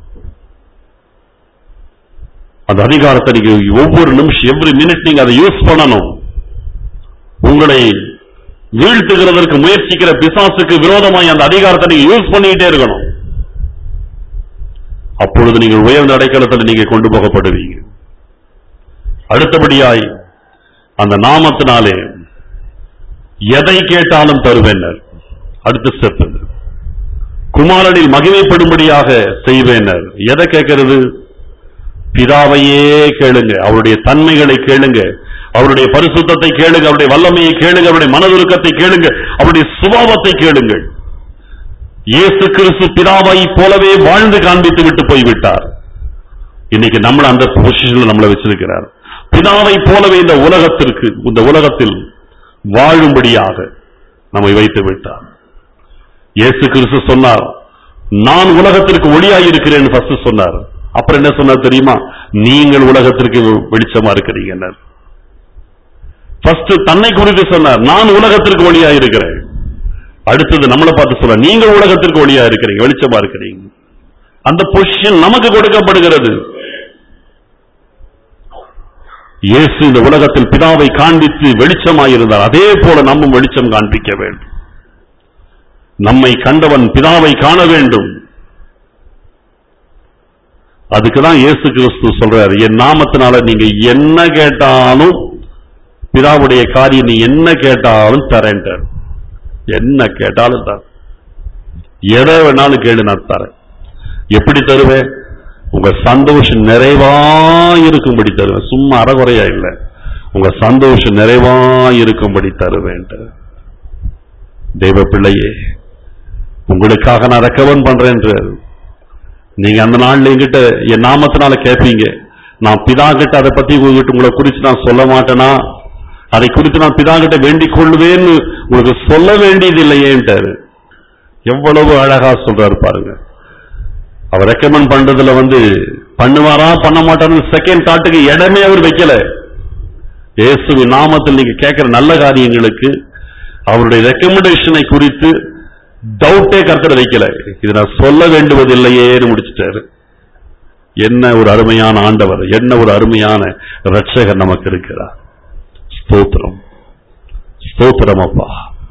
Speaker 1: அந்த அதிகாரத்தை நீங்க ஒவ்வொரு நிமிஷம் எவ்ரி மினிட் நீங்க அதை யூஸ் பண்ணணும் உங்களை வீழ்த்துகிறதற்கு முயற்சிக்கிற பிசாசுக்கு விரோதமாய் அந்த அதிகாரத்தை நீங்க யூஸ் பண்ணிக்கிட்டே இருக்கணும் அப்பொழுது நீங்கள் உயர்ந்த அடைக்கலத்தில் நீங்க கொண்டு போகப்படுவீங்க அடுத்தபடியாய் அந்த நாமத்தினாலே எதை கேட்டாலும் தருவேனர் அடுத்த ஸ்டெப் குமாரனில் மகிமைப்படும்படியாக செய்வேனர் எதை கேட்கிறது பிதாவையே கேளுங்க அவருடைய தன்மைகளை கேளுங்க அவருடைய பரிசுத்தத்தை கேளுங்க அவருடைய வல்லமையை கேளுங்க அவருடைய மனதுருக்கத்தை கேளுங்க அவருடைய சுபாவத்தை கேளுங்கள் இயேசு கிறிஸ்து பிதாவை போலவே வாழ்ந்து காண்பித்து விட்டு போய்விட்டார் இன்னைக்கு நம்மள அந்த பொசிஷன்ல நம்மளை வச்சிருக்கிறார் பிதாவை போலவே இந்த உலகத்திற்கு இந்த உலகத்தில் வாழும்படியாக நம்மை வைத்து விட்டார் இயேசு கிறிஸ்து சொன்னார் நான் உலகத்திற்கு ஒளியாய் இருக்கிறேன் ஃபர்ஸ்ட் சொன்னார் அப்புறம் என்ன சொன்னார் தெரியுமா நீங்கள் உலகத்திற்கு வெளிச்சமா இருக்கிறீங்க ஃபர்ஸ்ட் தன்னை குறித்து சொன்னார் நான் உலகத்திற்கு ஒளியா இருக்கிறேன் அடுத்தது நம்மளை பார்த்து சொல்ற நீங்கள் உலகத்திற்கு ஒளியா இருக்கிறீங்க வெளிச்சமா இருக்கிறீங்க அந்த பொசிஷன் நமக்கு கொடுக்கப்படுகிறது இயேசு இந்த உலகத்தில் பிதாவை காண்பித்து வெளிச்சமாயிருந்தார் அதே போல நம்மும் வெளிச்சம் காண்பிக்க வேண்டும் நம்மை கண்டவன் பிதாவை காண வேண்டும் அதுக்குதான் இயேசு கிறிஸ்து சொல்றாரு என் நாமத்தினால நீங்க என்ன கேட்டாலும் பிதாவுடைய காரியம் நீ என்ன கேட்டாலும் தரேன்ட்டார் என்ன கேட்டாலும் தர எதை வேணாலும் கேளு நான் தரேன் எப்படி தருவேன் உங்க சந்தோஷம் நிறைவா இருக்கும்படி தருவேன் சும்மா அறகுறையா இல்லை உங்க சந்தோஷம் நிறைவா இருக்கும்படி தருவேன் தெய்வ பிள்ளையே உங்களுக்காக நான் ரெக்கமெண்ட் பண்றேன் நீங்க அந்த நாள்ல என்கிட்ட என் நாமத்தினால கேட்பீங்க நான் பிதா கிட்ட அதை பத்தி உங்ககிட்ட உங்களை குறித்து நான் சொல்ல மாட்டேனா அதை குறித்து நான் பிதா கிட்ட வேண்டிக் கொள்வேன்னு உங்களுக்கு சொல்ல வேண்டியது இல்லையேன்ட்டாரு எவ்வளவு அழகா சொல்றாரு பாருங்க அவர் ரெக்கமெண்ட் பண்றதுல வந்து பண்ணுவாரா பண்ண மாட்டாருன்னு செகண்ட் தாட்டுக்கு இடமே அவர் வைக்கல இயேசுவின் நாமத்தில் நீங்க கேட்கிற நல்ல காரியங்களுக்கு அவருடைய ரெக்கமெண்டேஷனை குறித்து டவுட்டே கருத்தர் வைக்கல இது நான் சொல்ல வேண்டுவதில்லையேன்னு முடிச்சிட்டாரு என்ன ஒரு அருமையான ஆண்டவர் என்ன ஒரு அருமையான ரட்சகர் நமக்கு இருக்கிறார் ஸ்தோத்திரம் ஸ்தோத்திரம் அப்பா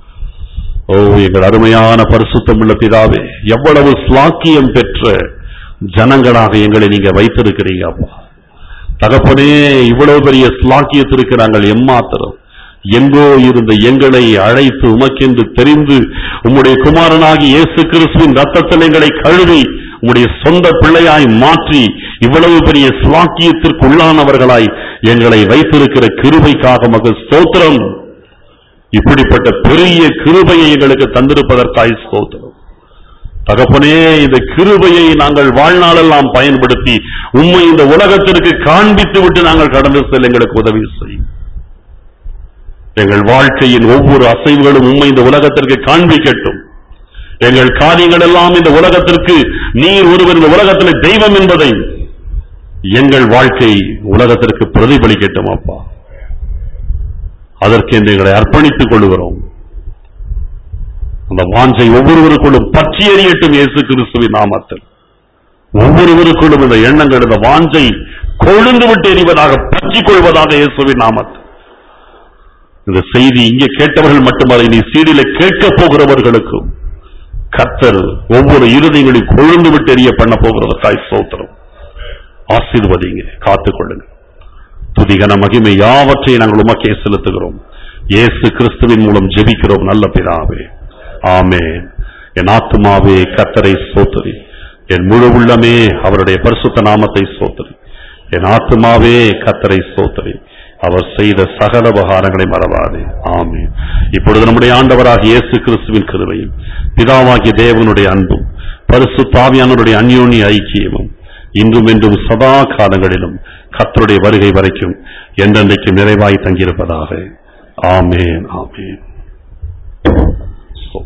Speaker 1: ஓ எங்கள் அருமையான பரிசுத்தம் உள்ள பிதாவே எவ்வளவு ஸ்லாக்கியம் பெற்ற ஜனங்களாக எங்களை நீங்க வைத்திருக்கிறீங்க அப்பா தகப்பனே இவ்வளவு பெரிய ஸ்லாக்கியத்திற்கு நாங்கள் எம்மாத்திரம் எங்கோ இருந்த எங்களை அழைத்து உமக்கென்று தெரிந்து உம்முடைய குமாரனாகி இயேசு கிறிஸ்துவின் ரத்தத்தில் எங்களை கழுவி உம்முடைய சொந்த பிள்ளையாய் மாற்றி இவ்வளவு பெரிய ஸ்லாக்கியத்திற்கு உள்ளானவர்களாய் எங்களை வைத்திருக்கிற கிருபைக்காக மகள் ஸ்தோத்திரம் இப்படிப்பட்ட பெரிய கிருபையை எங்களுக்கு தந்திருப்பதற்காய் ஸ்தோத்திரம் தகப்பனே இந்த கிருபையை நாங்கள் வாழ்நாளெல்லாம் பயன்படுத்தி உண்மை இந்த உலகத்திற்கு காண்பித்து விட்டு நாங்கள் கடந்து செல்ல எங்களுக்கு உதவி செய்யும் எங்கள் வாழ்க்கையின் ஒவ்வொரு அசைவுகளும் உண்மை இந்த உலகத்திற்கு காண்பிக்கட்டும் எங்கள் காரியங்கள் எல்லாம் இந்த உலகத்திற்கு நீர் ஒருவர் இந்த உலகத்தில் தெய்வம் என்பதை எங்கள் வாழ்க்கை உலகத்திற்கு பிரதிபலிக்கட்டும் அப்பா அதற்கு என்று எங்களை அர்ப்பணித்துக் கொள்கிறோம் அந்த வாஞ்சை ஒவ்வொருவருக்குள்ளும் பற்றி எறியட்டும் இயேசு கிறிஸ்துவின் நாமத்தில் ஒவ்வொருவருக்குள்ளும் இந்த எண்ணங்கள் இந்த வாஞ்சை கொழுந்து விட்டு எறிவதாக பற்றிக் கொள்வதாக இயேசுவின் நாமத்தில் இந்த செய்தி இங்கே கேட்டவர்கள் மட்டுமல்ல இனி சீடியில கேட்க போகிறவர்களுக்கும் கர்த்தர் ஒவ்வொரு இருதயங்களையும் கொழுந்து விட்டு எறிய பண்ண போகிறதற்காய் சோத்திரம் ஆசீர்வதிங்க காத்துக்கொள்ளுங்க துதிகன மகிமை யாவற்றையும் நாங்கள் உமக்கே செலுத்துகிறோம் இயேசு கிறிஸ்துவின் மூலம் ஜெபிக்கிறோம் நல்ல பிதாவே ஆமென் என் ஆத்துமாவே கர்த்தரை சோத்தரி என் முழு உள்ளமே அவருடைய பரிசுத்த நாமத்தை சோத்தரி என் ஆத்துமாவே கர்த்தரை சோத்தரி அவர் செய்த சகல உபகாரங்களை மறவாதே ஆமென் இப்பொழுது நம்முடைய ஆண்டவராகிய இயேசு கிறிஸ்துவின் கிருபையும் பிதாவாகிய தேவனுடைய அன்பும் பரிசு தாவியானுடைய அந்யோன்ய ஐக்கியமும் இன்றும் என்றும் சதா காலங்களிலும் கர்த்தருடைய வருகை வரைக்கும் என்றென்றைக்கும் நிறைவாய் தங்கியிருப்பதாக ஆமென் ஆமென்